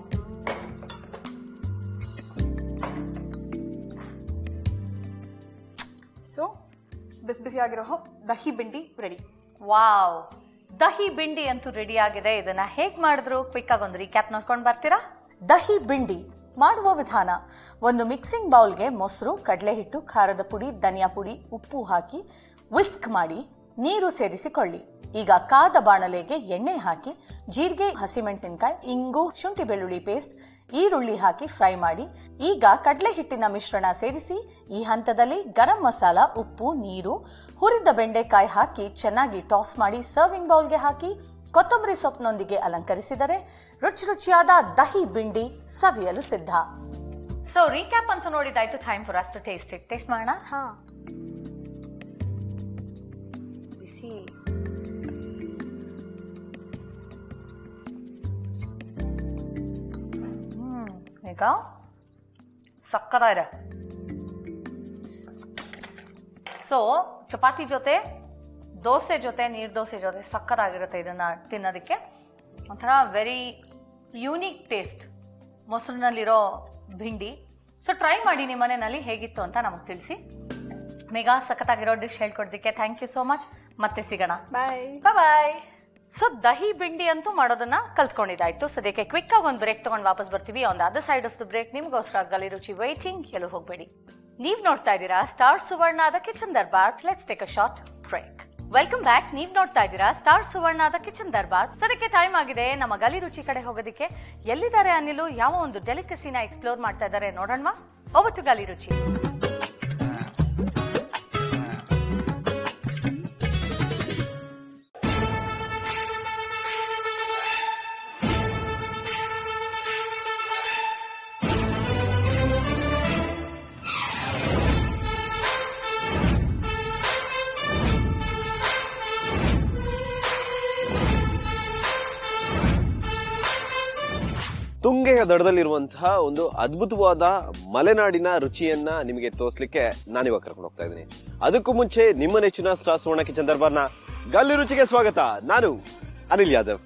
ಸೊ ಬಿಸಿ ಬಿಸಿ ಆಗಿರೋ ದಹಿ ಬಿಂಡಿ ರೆಡಿ ವಾವ್ ದಹಿ ಬಿಂಡಿ ಅಂತೂ ರೆಡಿ ಆಗಿದೆ ಇದನ್ನ ಹೇಗ್ ಮಾಡಿದ್ರು ಕ್ವಿಕ್ ಆಗಿ ಒಂದು ರೀಕ್ಯಾಪ್ ನೋಡ್ಕೊಂಡು ಬರ್ತೀರಾ ದಹಿ ಬಿಂಡಿ ಮಾಡುವ ವಿಧಾನ ಒಂದು ಮಿಕ್ಸಿಂಗ್ ಬೌಲ್ಗೆ ಮೊಸರು ಕಡಲೆ ಹಿಟ್ಟು ಖಾರದ ಪುಡಿ ಧನಿಯಾ ಪುಡಿ ಉಪ್ಪು ಹಾಕಿ ವಿಸ್ಕ್ ಮಾಡಿ ನೀರು ಸೇರಿಸಿಕೊಳ್ಳಿ ಈಗ ಕಾದ ಬಾಣಲೆಗೆ ಎಣ್ಣೆ ಹಾಕಿ ಜೀರಿಗೆ ಹಸಿಮೆಣಸಿನಕಾಯಿ ಇಂಗು ಶುಂಠಿ ಬೆಳ್ಳುಳ್ಳಿ ಪೇಸ್ಟ್ ಈರುಳ್ಳಿ ಹಾಕಿ ಫ್ರೈ ಮಾಡಿ ಈಗ ಕಡಲೆ ಹಿಟ್ಟಿನ ಮಿಶ್ರಣ ಸೇರಿಸಿ ಈ ಹಂತದಲ್ಲಿ ಗರಂ ಮಸಾಲ ಉಪ್ಪು ನೀರು ಹುರಿದ ಬೆಂಡೆಕಾಯಿ ಹಾಕಿ ಚೆನ್ನಾಗಿ ಟಾಸ್ ಮಾಡಿ ಸರ್ವಿಂಗ್ ಬೌಲ್ಗೆ ಹಾಕಿ ಕೊತ್ತಂಬರಿ ಸೊಪ್ಪಿನೊಂದಿಗೆ ಅಲಂಕರಿಸಿದರೆ ರುಚಿ ರುಚಿಯಾದ ದಹಿ ಬಿಂಡಿ ಸವಿಯಲು ಸಿದ್ಧ ಸೊ ರೀಕ್ಯಾಪ್ ಅಂತ ನೋಡಿದಾಯ್ತು ಟೈಮ್ ಫಾರ್ ಅಷ್ಟು ಟೇಸ್ಟ್ ಇಟ್ ಟೇಸ್ಟ್ ಮಾಡೋಣ ಹಾ ಬಿಸಿ ಹ್ಮ್ ಈಗ ಸಕ್ಕದ ಇದೆ ಸೊ ಚಪಾತಿ ಜೊತೆ ದೋಸೆ ಜೊತೆ ನೀರ್ ದೋಸೆ ಜೊತೆ ಸಕ್ಕತ್ತಾಗಿರುತ್ತೆ ಇದನ್ನ ತಿನ್ನೋದಕ್ಕೆ ಒಂಥರ ವೆರಿ ಯೂನಿಕ್ ಟೇಸ್ಟ್ ಮೊಸರಿನಲ್ಲಿರೋ ಭಿಂಡಿ ಸೊ ಟ್ರೈ ಮಾಡಿ ನಿಮ್ಮ ಮನೆಯಲ್ಲಿ ಹೇಗಿತ್ತು ಅಂತ ನಮಗೆ ತಿಳಿಸಿ ಮೆಗಾ ಸಖತ್ತಾಗಿರೋ ಡಿಶ್ ಹೇಳ್ಕೊಡ್ಲಿಕ್ಕೆ ಥ್ಯಾಂಕ್ ಯು ಸೋ ಮಚ್ ಮತ್ತೆ ಸಿಗೋಣ ಬಾಯ್ ಬಾಯ್ ಸೊ ದಹಿ ಬಿಂಡಿ ಅಂತೂ ಮಾಡೋದನ್ನ ಕಲ್ತ್ಕೊಂಡಿದ್ದಾಯ್ತು ಸದ್ಯಕ್ಕೆ ಕ್ವಿಕ್ ಆಗಿ ಒಂದು ಬ್ರೇಕ್ ತಗೊಂಡು ವಾಪಸ್ ಬರ್ತೀವಿ on the other side of the break ನಿಮ್ಗೋಸ್ಕರ ಗಲಿ ರುಚಿ ವೈಟಿಂಗ್ ಎಲ್ಲೂ ಹೋಗ್ಬೇಡಿ ನೀವ್ ನೋಡ್ತಾ ಇದ್ದೀರಾ ಸ್ಟಾರ್ ಸುವರ್ಣದ kitchen Darbar let's take a short break welcome back ನೀವ್ ನೋಡ್ತಾ ಇದ್ದೀರಾ ಸ್ಟಾರ್ ಸುವರ್ಣದ ಕಿಚನ್ ದರ್ಬಾರ್ ಸದ್ಯಕ್ಕೆ ಟೈಮ್ ಆಗಿದೆ ನಮ್ಮ ಗಲಿ ರುಚಿ ಕಡೆ ಹೋಗೋದಕ್ಕೆ ಎಲ್ಲಿದ್ದಾರೆ ಅನಿಲು ಯಾವ ಒಂದು ಡೆಲಿಕಸಿನ ಎಕ್ಸ್ಪ್ಲೋರ್ ಮಾಡ್ತಾ ಇದ್ದಾರೆ ನೋಡೋಣ ಓವರ್ ಟು ಗಲಿ ರುಚಿ ತುಂಗೆಯ ದಡದಲ್ಲಿರುವಂತಹ ಒಂದು ಅದ್ಭುತವಾದ ಮಲೆನಾಡಿನ ರುಚಿಯನ್ನ ನಿಮಗೆ ತೋರಿಸ್ಲಿಕ್ಕೆ ನಾನಿವಾಗ ಕರ್ಕೊಂಡು ಹೋಗ್ತಾ ಇದ್ದೀನಿ ಅದಕ್ಕೂ ಮುಂಚೆ ನಿಮ್ಮ ನೆಚ್ಚಿನ ಸ್ಟಾರ್ ಸುವರ್ಣ ಕಿಚನ್ ದರ್ಬಾರ್ನ ಗಲ್ಲಿ ರುಚಿಗೆ ಸ್ವಾಗತ ನಾನು ಅನಿಲ್ ಯಾದವ್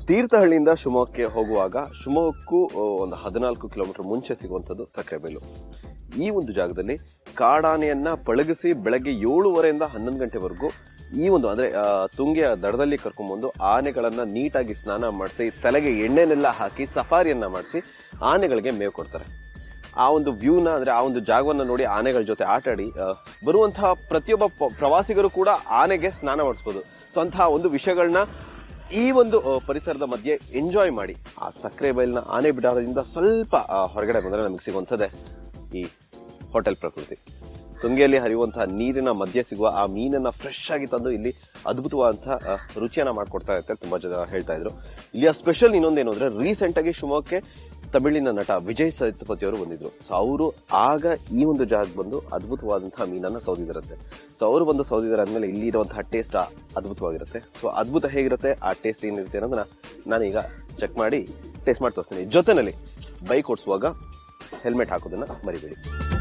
ತೀರ್ಥಹಳ್ಳಿಯಿಂದ ಶಿವಮೊಗ್ಗಕ್ಕೆ ಹೋಗುವಾಗ ಶಿವಮೊಗ್ಗಕ್ಕೂ ಆ, ಒಂದು ಹದಿನಾಲ್ಕು ಕಿಲೋಮೀಟರ್ ಮುಂಚೆ ಸಿಗುವಂಥದ್ದು ಸಕ್ಕರೆಬೈಲು ಈ ಒಂದು ಜಾಗದಲ್ಲಿ ಕಾಡಾನೆಯನ್ನ ಪಳಗಿಸಿ ಬೆಳಗ್ಗೆ ಏಳುವರೆಯಿಂದ ಹನ್ನೊಂದು ಗಂಟೆವರೆಗೂ ಈ ಒಂದು ಅಂದ್ರೆ ಆ, ತುಂಗೆಯ ದಡದಲ್ಲಿ ಕರ್ಕೊಂಡ್ಬಂದು ಆನೆಗಳನ್ನ ನೀಟಾಗಿ ಸ್ನಾನ ಮಾಡಿಸಿ ತಲೆಗೆ ಎಣ್ಣೆನೆಲ್ಲ ಹಾಕಿ ಸಫಾರಿಯನ್ನ ಮಾಡಿಸಿ ಆನೆಗಳಿಗೆ ಮೇವು ಕೊಡ್ತಾರೆ ಆ ಒಂದು ವ್ಯೂನ ಅಂದ್ರೆ ಆ ಒಂದು ಜಾಗವನ್ನ ನೋಡಿ ಆನೆಗಳ ಜೊತೆ ಆಟಾಡಿ ಆ, ಬರುವಂತಹ ಪ್ರತಿಯೊಬ್ಬ ಪ- ಪ್ರವಾಸಿಗರು ಕೂಡ ಆನೆಗೆ ಸ್ನಾನ ಮಾಡಿಸ್ಬೋದು ಸೊ ಅಂತಹ ಒಂದು ವಿಷಯಗಳನ್ನ ಈ ಒಂದು ಆ, ಪರಿಸರದ ಮಧ್ಯೆ ಎಂಜಾಯ್ ಮಾಡಿ ಆ ಸಕ್ಕರೆ ಬೈಲ್ನ ಆನೆ ಬಿಡಾರದಿಂದ ಸ್ವಲ್ಪ ಆ, ಹೊರಗಡೆ ಬಂದ್ರೆ ನಮಗೆ ಸಿಗುವಂಥದ್ದೇ ಈ ಹೋಟೆಲ್ ಪ್ರಕೃತಿ ತುಂಗೆಯಲ್ಲಿ ಹರಿಯುವಂತಹ ನೀರಿನ ಮಧ್ಯೆ ಸಿಗುವ ಆ ಮೀನನ್ನ ಫ್ರೆಶ್ ಆಗಿ ತಂದು ಇಲ್ಲಿ ಅದ್ಭುತವಾದಂತಹ ಆ, ರುಚಿಯನ್ನ ಮಾಡ್ಕೊಡ್ತಾ ಇರುತ್ತೆ ತುಂಬಾ ಜನ ಹೇಳ್ತಾ ಇದ್ರು ಇಲ್ಲಿಯ ಸ್ಪೆಷಲ್ ಇನ್ನೊಂದೇನು ಅಂದ್ರೆ ರೀಸೆಂಟ್ ಆಗಿ ಶಿವಮೊಗ್ಗಕ್ಕೆ ತಮಿಳಿನ ನಟ ವಿಜಯ್ ಸೇತುಪತಿ ಅವರು ಬಂದಿದ್ರು ಸೊ ಅವರು ಆಗ ಈ ಒಂದು ಜಾಗಕ್ಕೆ ಬಂದು ಅದ್ಭುತವಾದಂತಹ ಮೀನನ್ನ ಸೌದಿದಿರುತ್ತೆ ಸೊ ಅವರು ಬಂದು ಸೌದಿದಾರೆ ಆದ್ಮೇಲೆ ಇಲ್ಲಿ ಇರುವಂತಹ ಟೇಸ್ಟ್ ಅದ್ಭುತವಾಗಿರುತ್ತೆ ಸೊ ಅದ್ಭುತ ಹೇಗಿರುತ್ತೆ ಆ ಟೇಸ್ಟ್ ಏನಿರುತ್ತೆ ಅನ್ನೋದನ್ನ ನಾನೀಗ ಚೆಕ್ ಮಾಡಿ ಟೇಸ್ಟ್ ಮಾಡಿ ತೋರಿಸ್ತೀನಿ ಜೊತೆನಲ್ಲಿ ಬೈಕ್ ಓಡಿಸುವಾಗ ಹೆಲ್ಮೆಟ್ ಹಾಕೋದನ್ನ ಮರಿಬೇಡಿ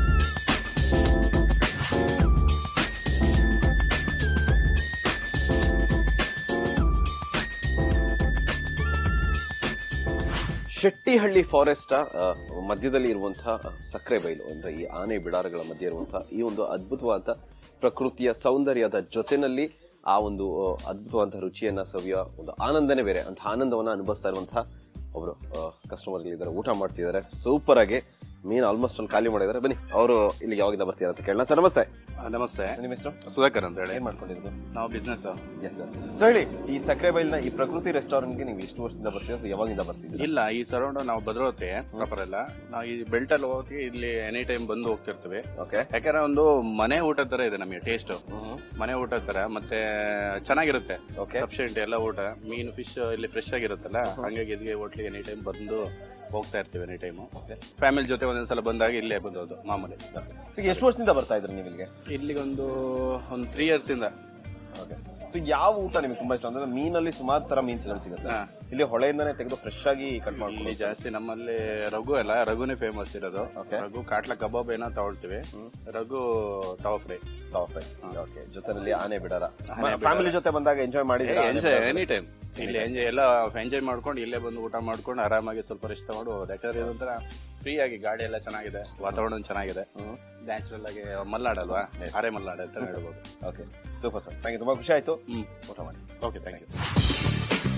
ಶೆಟ್ಟಿಹಳ್ಳಿ ಫಾರೆಸ್ಟ್ ಮಧ್ಯದಲ್ಲಿ ಇರುವಂತಹ ಸಕ್ಕರೆ ಬೈಲು ಅಂದ್ರೆ ಈ ಆನೆ ಬಿಡಾರಗಳ ಮಧ್ಯೆ ಇರುವಂತಹ ಈ ಒಂದು ಅದ್ಭುತವಾದ ಪ್ರಕೃತಿಯ ಸೌಂದರ್ಯದ ಜೊತೆನಲ್ಲಿ ಆ ಒಂದು ಆ, ಅದ್ಭುತವಾದಂತಹ ರುಚಿಯನ್ನ ಸವಿಯೋ ಒಂದು ಆನಂದನೇ ಬೇರೆ ಅಂತ ಆನಂದವನ್ನ ಅನುಭವಿಸ್ತಾ ಇರುವಂತಹ ಒಬ್ರು ಕಸ್ಟಮರ್ ಇದ್ದಾರೆ ಊಟ ಮಾಡ್ತಿದ್ದಾರೆ ಸೂಪರ್ ಆಗಿ ಮೀನ್ ಆಲ್ಮೋಸ್ಟ್ ಒಂದು ಖಾಲಿ ಮಾಡಿದ್ದಾರೆ ಬನ್ನಿ ಅವರು ಇಲ್ಲಿ ಯಾವಾಗಿಂದ ಬರ್ತೀರಾ ಅಂತ ಕೇಳೋಣ ಸರ್ ನಮಸ್ತೆ ಆ, ನಮಸ್ತೆ ನಿಮ್ಮ ಹೆಸರು ಸುಧಾಕರ್ ಅಂತ ಹೇಳಿ ಏನ್ ಮಾಡ್ಕೊಂಡಿದ್ರು ನಾವು ಬಿಸ್ನೆಸ್ ಎಸ್ ಸರ್ ಸೊ ಹೇಳಿ ಈ ಸಕ್ಕರೆ ಬೈಲ್ನ ಈ ಪ್ರಕೃತಿ ರೆಸ್ಟೋರೆಂಟ್ಗೆ ನೀವು ಎಷ್ಟು ವರ್ಷದಿಂದ ಬರ್ತೀರಾ ಅಥವಾ ಯಾವಾಗಿಂದ ಬರ್ತಿದ್ದೀರಾ ಇಲ್ಲ ಈ ಸರೌಂಡ್ ನಾವು ಭದ್ರಾವತಿ ಪ್ರಾಪರ್ ಎಲ್ಲ ನಾವು ಈ ಬೆಲ್ಟ್ ಅಲ್ಲಿ ಹೋಗಿ ಇಲ್ಲಿ ಎನಿ ಟೈಮ್ ಬಂದು ಹೋಗ್ತಿರ್ತೀವಿ ಓಕೆ ಯಾಕಂದ್ರೆ ಒಂದು ಮನೆ ಊಟ ತರ ಇದೆ ನಮಗೆ ಟೇಸ್ಟ್ ಮನೆ ಊಟ ತರ ಮತ್ತೆ ಚೆನ್ನಾಗಿರುತ್ತೆ Okay. ಸಬ್ಸಿಡೆಂಟ್ ಎಲ್ಲ ಊಟ ಮೀನು ಫಿಶ್ ಇಲ್ಲಿ ಫ್ರೆಶ್ ಆಗಿರುತ್ತಲ್ಲ ಹಂಗಾಗಿ ಇದಕ್ಕೆ ಹೋಟ್ಲಿಗೆ ಎನಿ ಟೈಮ್ ಬಂದು ಹೋಗ್ತಾ ಇರ್ತೀವಿ ಎನಿ ಟೈಮ್ ಫ್ಯಾಮಿಲಿ ಜೊತೆ ಒಂದೊಂದ್ಸಲ ಬಂದಾಗ ಇಲ್ಲೇ ಬಂದೋದು ಮಾಮೂಲಿ ಸೊ ಎಷ್ಟು ವರ್ಷದಿಂದ ಬರ್ತಾ ಇದ್ರಿ ನೀವು ಇಲ್ಲಿಗೆ ಇಲ್ಲಿಗೊಂದು ಒಂದು ತ್ರೀ ಇಯರ್ಸ್ ಇಂದ ಸೊ ಯಾವ ಊಟ ನಿಮ್ಗೆ ತುಂಬಾ ಇಷ್ಟ ಅಂದ್ರೆ ಮೀನಲ್ಲಿ ಸುಮಾರು ತರ ಮೀನ್ ಸಿಗಲ್ ಸಿಗುತ್ತೆ ಹಾ. ಇಲ್ಲಿ ಹೊಳೆಯಿಂದಾನೆ ತೆಗೆದು ಫ್ರೆಶ್ ಆಗಿ ಕಟ್ ಇಲ್ಲಿ ಮಾಡ್ಕೊಂಡು ಜಾಸ್ತಿ ನಮ್ಮಲ್ಲಿ ರಘು ಅಲ್ಲ ರಘುನೇ ಫೇಮಸ್ ಇರೋದು Okay. ರಘು ಕಾಟ್ಲ ಕಬಾಬ್ ಏನೋ ತಗೊಳ್ತೀವಿ ರಘು ತವ ಫ್ರೈ ಓಕೆ ಜೊತೆನಲ್ಲಿ ಆನೆ ಬಿಡಾರ ಆನೆ ಬಿಡಾರ. ಫ್ಯಾಮಿಲಿ ಜೊತೆ ಬಂದಾಗ ಎಂಜಾಯ್ ಮಾಡಿ ಎಂಜಾಯ್ ಎನಿ ಟೈಮ್ ಇಲ್ಲಿ ಎಂಜಾಯ್ ಎಲ್ಲ ಎಂಜಾಯ್ ಮಾಡ್ಕೊಂಡು ಇಲ್ಲೇ ಬಂದು ಊಟ ಮಾಡ್ಕೊಂಡು ಆರಾಮಾಗಿ ಸ್ವಲ್ಪ ರೆಸ್ಟ್ ತಗೊಂಡು ಹೋಗೋದು ಯಾಕಂದ್ರೆ ಇದೊಂಥರ ಫ್ರೀ ಆಗಿ ಗಾಡಿ ಎಲ್ಲ ಚೆನ್ನಾಗಿದೆ ವಾತಾವರಣ ಚೆನ್ನಾಗಿದೆ ನ್ಯಾಚುರಲ್ ಆಗಿ ಮಲ್ನಾಡಲ್ವಾ ಅರೆ ಮಲ್ನಾಡ್ ಅಂತ ಹೇಳ್ಬೋದು okay super sir thank you ತುಂಬಾ ಖುಷಿ ಆಯ್ತು ಹ್ಮ್ ಊಟ ಮಾಡಿ ಓಕೆ ಥ್ಯಾಂಕ್ ಯು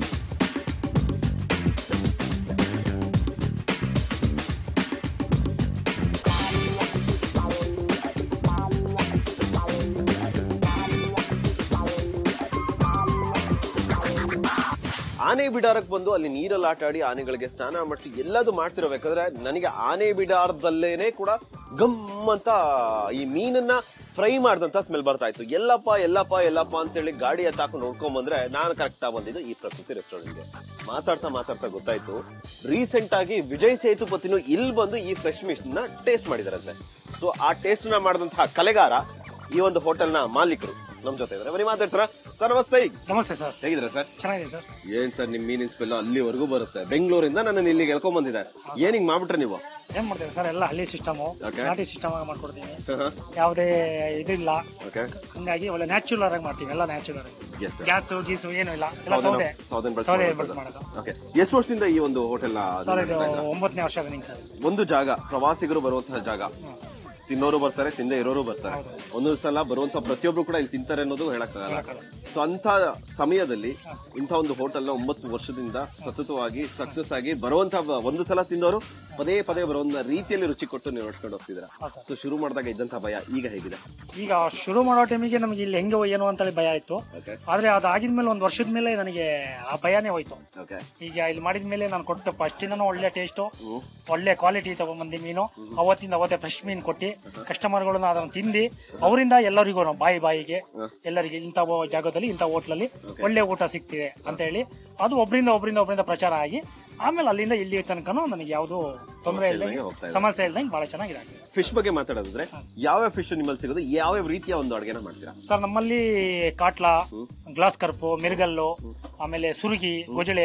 ಆನೆ ಬಿಡಾರಕ್ಕೆ ಬಂದು ಅಲ್ಲಿ ನೀರಲ್ಲಿ ಆಟ ಆಡಿ ಆನೆಗಳಿಗೆ ಸ್ನಾನ ಮಾಡಿಸಿ ಎಲ್ಲದು ಮಾಡ್ತಿರ್ಬೇಕಾದ್ರೆ ನನಗೆ ಆನೆ ಬಿಡಾರದಲ್ಲೇನೆ ಕೂಡ ಗಮ್ ಅಂತ ಈ ಮೀನನ್ನ ಫ್ರೈ ಮಾಡ್ದಂತ ಸ್ಮೆಲ್ ಬರ್ತಾ ಇತ್ತು ಎಲ್ಲಪ್ಪ ಎಲ್ಲಪ್ಪ ಎಲ್ಲಪ್ಪ ಅಂತೇಳಿ ಗಾಡಿ ಹತ್ತಾಕೊಂಡು ನೋಡ್ಕೊಂಡ್ ಬಂದ್ರೆ ನಾನು ಕರೆಕ್ಟ್ ಆಗಿ ಬಂದಿದ್ದು ಈ ಪ್ರಕೃತಿ ರೆಸ್ಟೋರೆಂಟ್ಗೆ ಮಾತಾಡ್ತಾ ಮಾತಾಡ್ತಾ ಗೊತ್ತಾಯ್ತು ರೀಸೆಂಟ್ ಆಗಿ ವಿಜಯ್ ಸೇತುಪತಿನು ಇಲ್ಲಿ ಬಂದು ಈ ಫ್ರೆಶ್ ಮೀಸ್ ನ ಟೇಸ್ಟ್ ಮಾಡಿದಾರಂತೆ ಸೊ ಆ ಟೇಸ್ಟ್ ನ ಮಾಡಿದಂತಹ ಕಲೆಗಾರ ಈ ಒಂದು ಹೋಟೆಲ್ ನ ಮಾಲೀಕರು ನಮ್ ಜೊತೆ ಇದಾರೆ ಬರೀ ಮಾತಾಡ್ತಾರ ಸರ್ ನಮಸ್ತೆ ನಮಸ್ತೆ ಸರ್ ಹೇಗಿದ್ರೆ ಸರ್ ಚೆನ್ನಾಗಿದೆ ಸರ್ ಏನ್ ಸರ್ ನಿಮ್ ಮೀನಿನ ಸ್ಮೆಲ್ ಅಲ್ಲಿವರೆಗೂ ಬರುತ್ತೆ ಬೆಂಗಳೂರಿಂದ ನನ್ನ ಇಲ್ಲಿಗೆ ಎಳ್ಕೊಂಡ್ ಬಂದಿದ್ದಾರೆ ಏನ್ ಹಿಂಗ್ ಮಾಡ್ಬಿಟ್ರೆ ನೀವು ಏನ್ ಮಾಡ್ತೇವೆ ಸರ್ ಎಲ್ಲ ಹಳ್ಳಿ ಸಿಸ್ಟಮ್ Okay. ನಾಟಿ ಸಿಸ್ಟಮ್ ಆಗಿ ಮಾಡ್ಕೊಡ್ತೀವಿ ಯಾವುದೇ ಇದಿಲ್ಲ ಓಕೆ ಹಂಗಾಗಿ ಒಳ್ಳೆ ನ್ಯಾಚುರಲ್ ಆಗಿ ಮಾಡ್ತೀವಿ ಎಲ್ಲ ನ್ಯಾಚುರಲ್ ಆಗಿ ಎಸ್ ಗ್ಯಾಸ್ ಗೀಸು ಏನು ಇಲ್ಲ ಎಲ್ಲ ಸೌದೆ ಸೌದನ್ ಸೌದೆ ಬಳಸಿ ಮಾಡೋದು ಓಕೆ ಎಷ್ಟು ವರ್ಷದಿಂದ ಈ ಒಂದು ಹೋಟೆಲ್ ಸರ್ ಇದು ಒಂಬತ್ತನೇ ವರ್ಷ ರನ್ನಿಂಗ್ ಸರ್ ಒಂದು ಜಾಗ ಪ್ರವಾಸಿಗರು ಬರುವಂತಹ ಜಾಗ ತಿನ್ನೋರು ಬರ್ತಾರೆ ತಿಂದೇ ಇರೋರು ಬರ್ತಾರೆ ಒಂದೊಂದು ಸಲ ಬರುವಂತ ಪ್ರತಿಯೊಬ್ರು ಕೂಡ ಇಲ್ಲಿ ತಿಂತಾರೆ ಅನ್ನೋದು ಹೇಳಕ್ಕಾಗಲ್ಲ ಸೊ ಅಂತ ಸಮಯದಲ್ಲಿ ಇಂಥ ಒಂದು ಹೋಟೆಲ್ ನ ಒಂಬತ್ತು ವರ್ಷದಿಂದ ಸತತವಾಗಿ ಸಕ್ಸಸ್ ಆಗಿ ಬರುವಂತ ಒಂದು ಸಲ ತಿಂದವರು ಪದೇ ಪದೇ ಬರುವಂತ ರೀತಿಯಲ್ಲಿ ರುಚಿ ಕೊಟ್ಟು ನೀವು ನಡ್ಕೊಂಡು ಹೋಗ್ತಿದ್ರ ಸೊ ಶುರು ಮಾಡಿದಾಗ ಇದ್ದಂತ ಭಯ ಈಗ ಹೇಗಿದೆ ಈಗ ಶುರು ಮಾಡೋ ಟೈಮಿಗೆ ನಮಗೆ ಇಲ್ಲಿ ಹೆಂಗೆ ಏನು ಅಂತೇಳಿ ಭಯ ಇತ್ತು ಆದ್ರೆ ಅದಾಗಿದ್ಮೇಲೆ ಒಂದು ವರ್ಷದ ಮೇಲೆ ನನಗೆ ಆ ಭಯನೇ ಹೋಯ್ತು ಓಕೆ ಈಗ ಇಲ್ಲಿ ಮಾಡಿದ ಮೇಲೆ ನಾನು ಕೊಟ್ಟು ಫಸ್ಟಿಂದನೂ ಒಳ್ಳೆ ಟೇಸ್ಟ್ ಒಳ್ಳೆ ಕ್ವಾಲಿಟಿ ತಗೊಂಡ್ಬಂದಿ ಮೀನು ಅವತ್ತಿಂದ ಅವತ್ತೇ ಫ್ರೆಶ್ ಮೀನು ಕೊಟ್ಟು ಕಸ್ಟಮರ್ಗಳನ್ನ ಅದನ್ನು ತಿಂದು ಅವರಿಂದ ಎಲ್ಲರಿಗೂ ನಾವು ಬಾಯಿ ಬಾಯಿಗೆ ಎಲ್ಲರಿಗೆ ಇಂಥ ಒ- ಜಾಗದಲ್ಲಿ ಇಂಥ ಹೋಟ್ಲಲ್ಲಿ ಒಳ್ಳೆ ಊಟ ಸಿಗ್ತಿದೆ ಅಂತ ಹೇಳಿ ಅದು ಒಬ್ರಿಂದ ಒಬ್ರಿಂದ ಒಬ್ರಿಂದ ಪ್ರಚಾರ ಆಗಿ ಆಮೇಲೆ ಅಲ್ಲಿಂದ ಇಲ್ಲಿ ತನಕನೂ ನನಗೆ ಯಾವುದು ತೊಂದರೆ ಇಲ್ಲದಂಗೆ ಹೋಗ್ತಾ ಇದೆ. ಸಮಸ್ಯೆ ಇಲ್ದಂಗೆ ಬಹಳ ಚೆನ್ನಾಗಿದೆ ಫಿಶ್ ಬಗ್ಗೆ ಮಾತಾಡೋದಾದ್ರೆ ಯಾವ್ಯಾವ ಫಿಶ್ ನಿಮ್ಮಲ್ಲಿ ಸಿಗೋದು ಯಾವ್ಯಾವ ರೀತಿಯ ಒಂದು ಅಡುಗೆನ ಮಾಡ್ತೀರಾ ಸರ್ ನಮ್ಮಲ್ಲಿ ಕಾಟ್ಲಾ ಗ್ಲಾಸ್ ಕರ್ಪು ಮಿರ್ಗಲ್ಲು ಆಮೇಲೆ ಸುರುಗಿ ಗೊಜಳೆ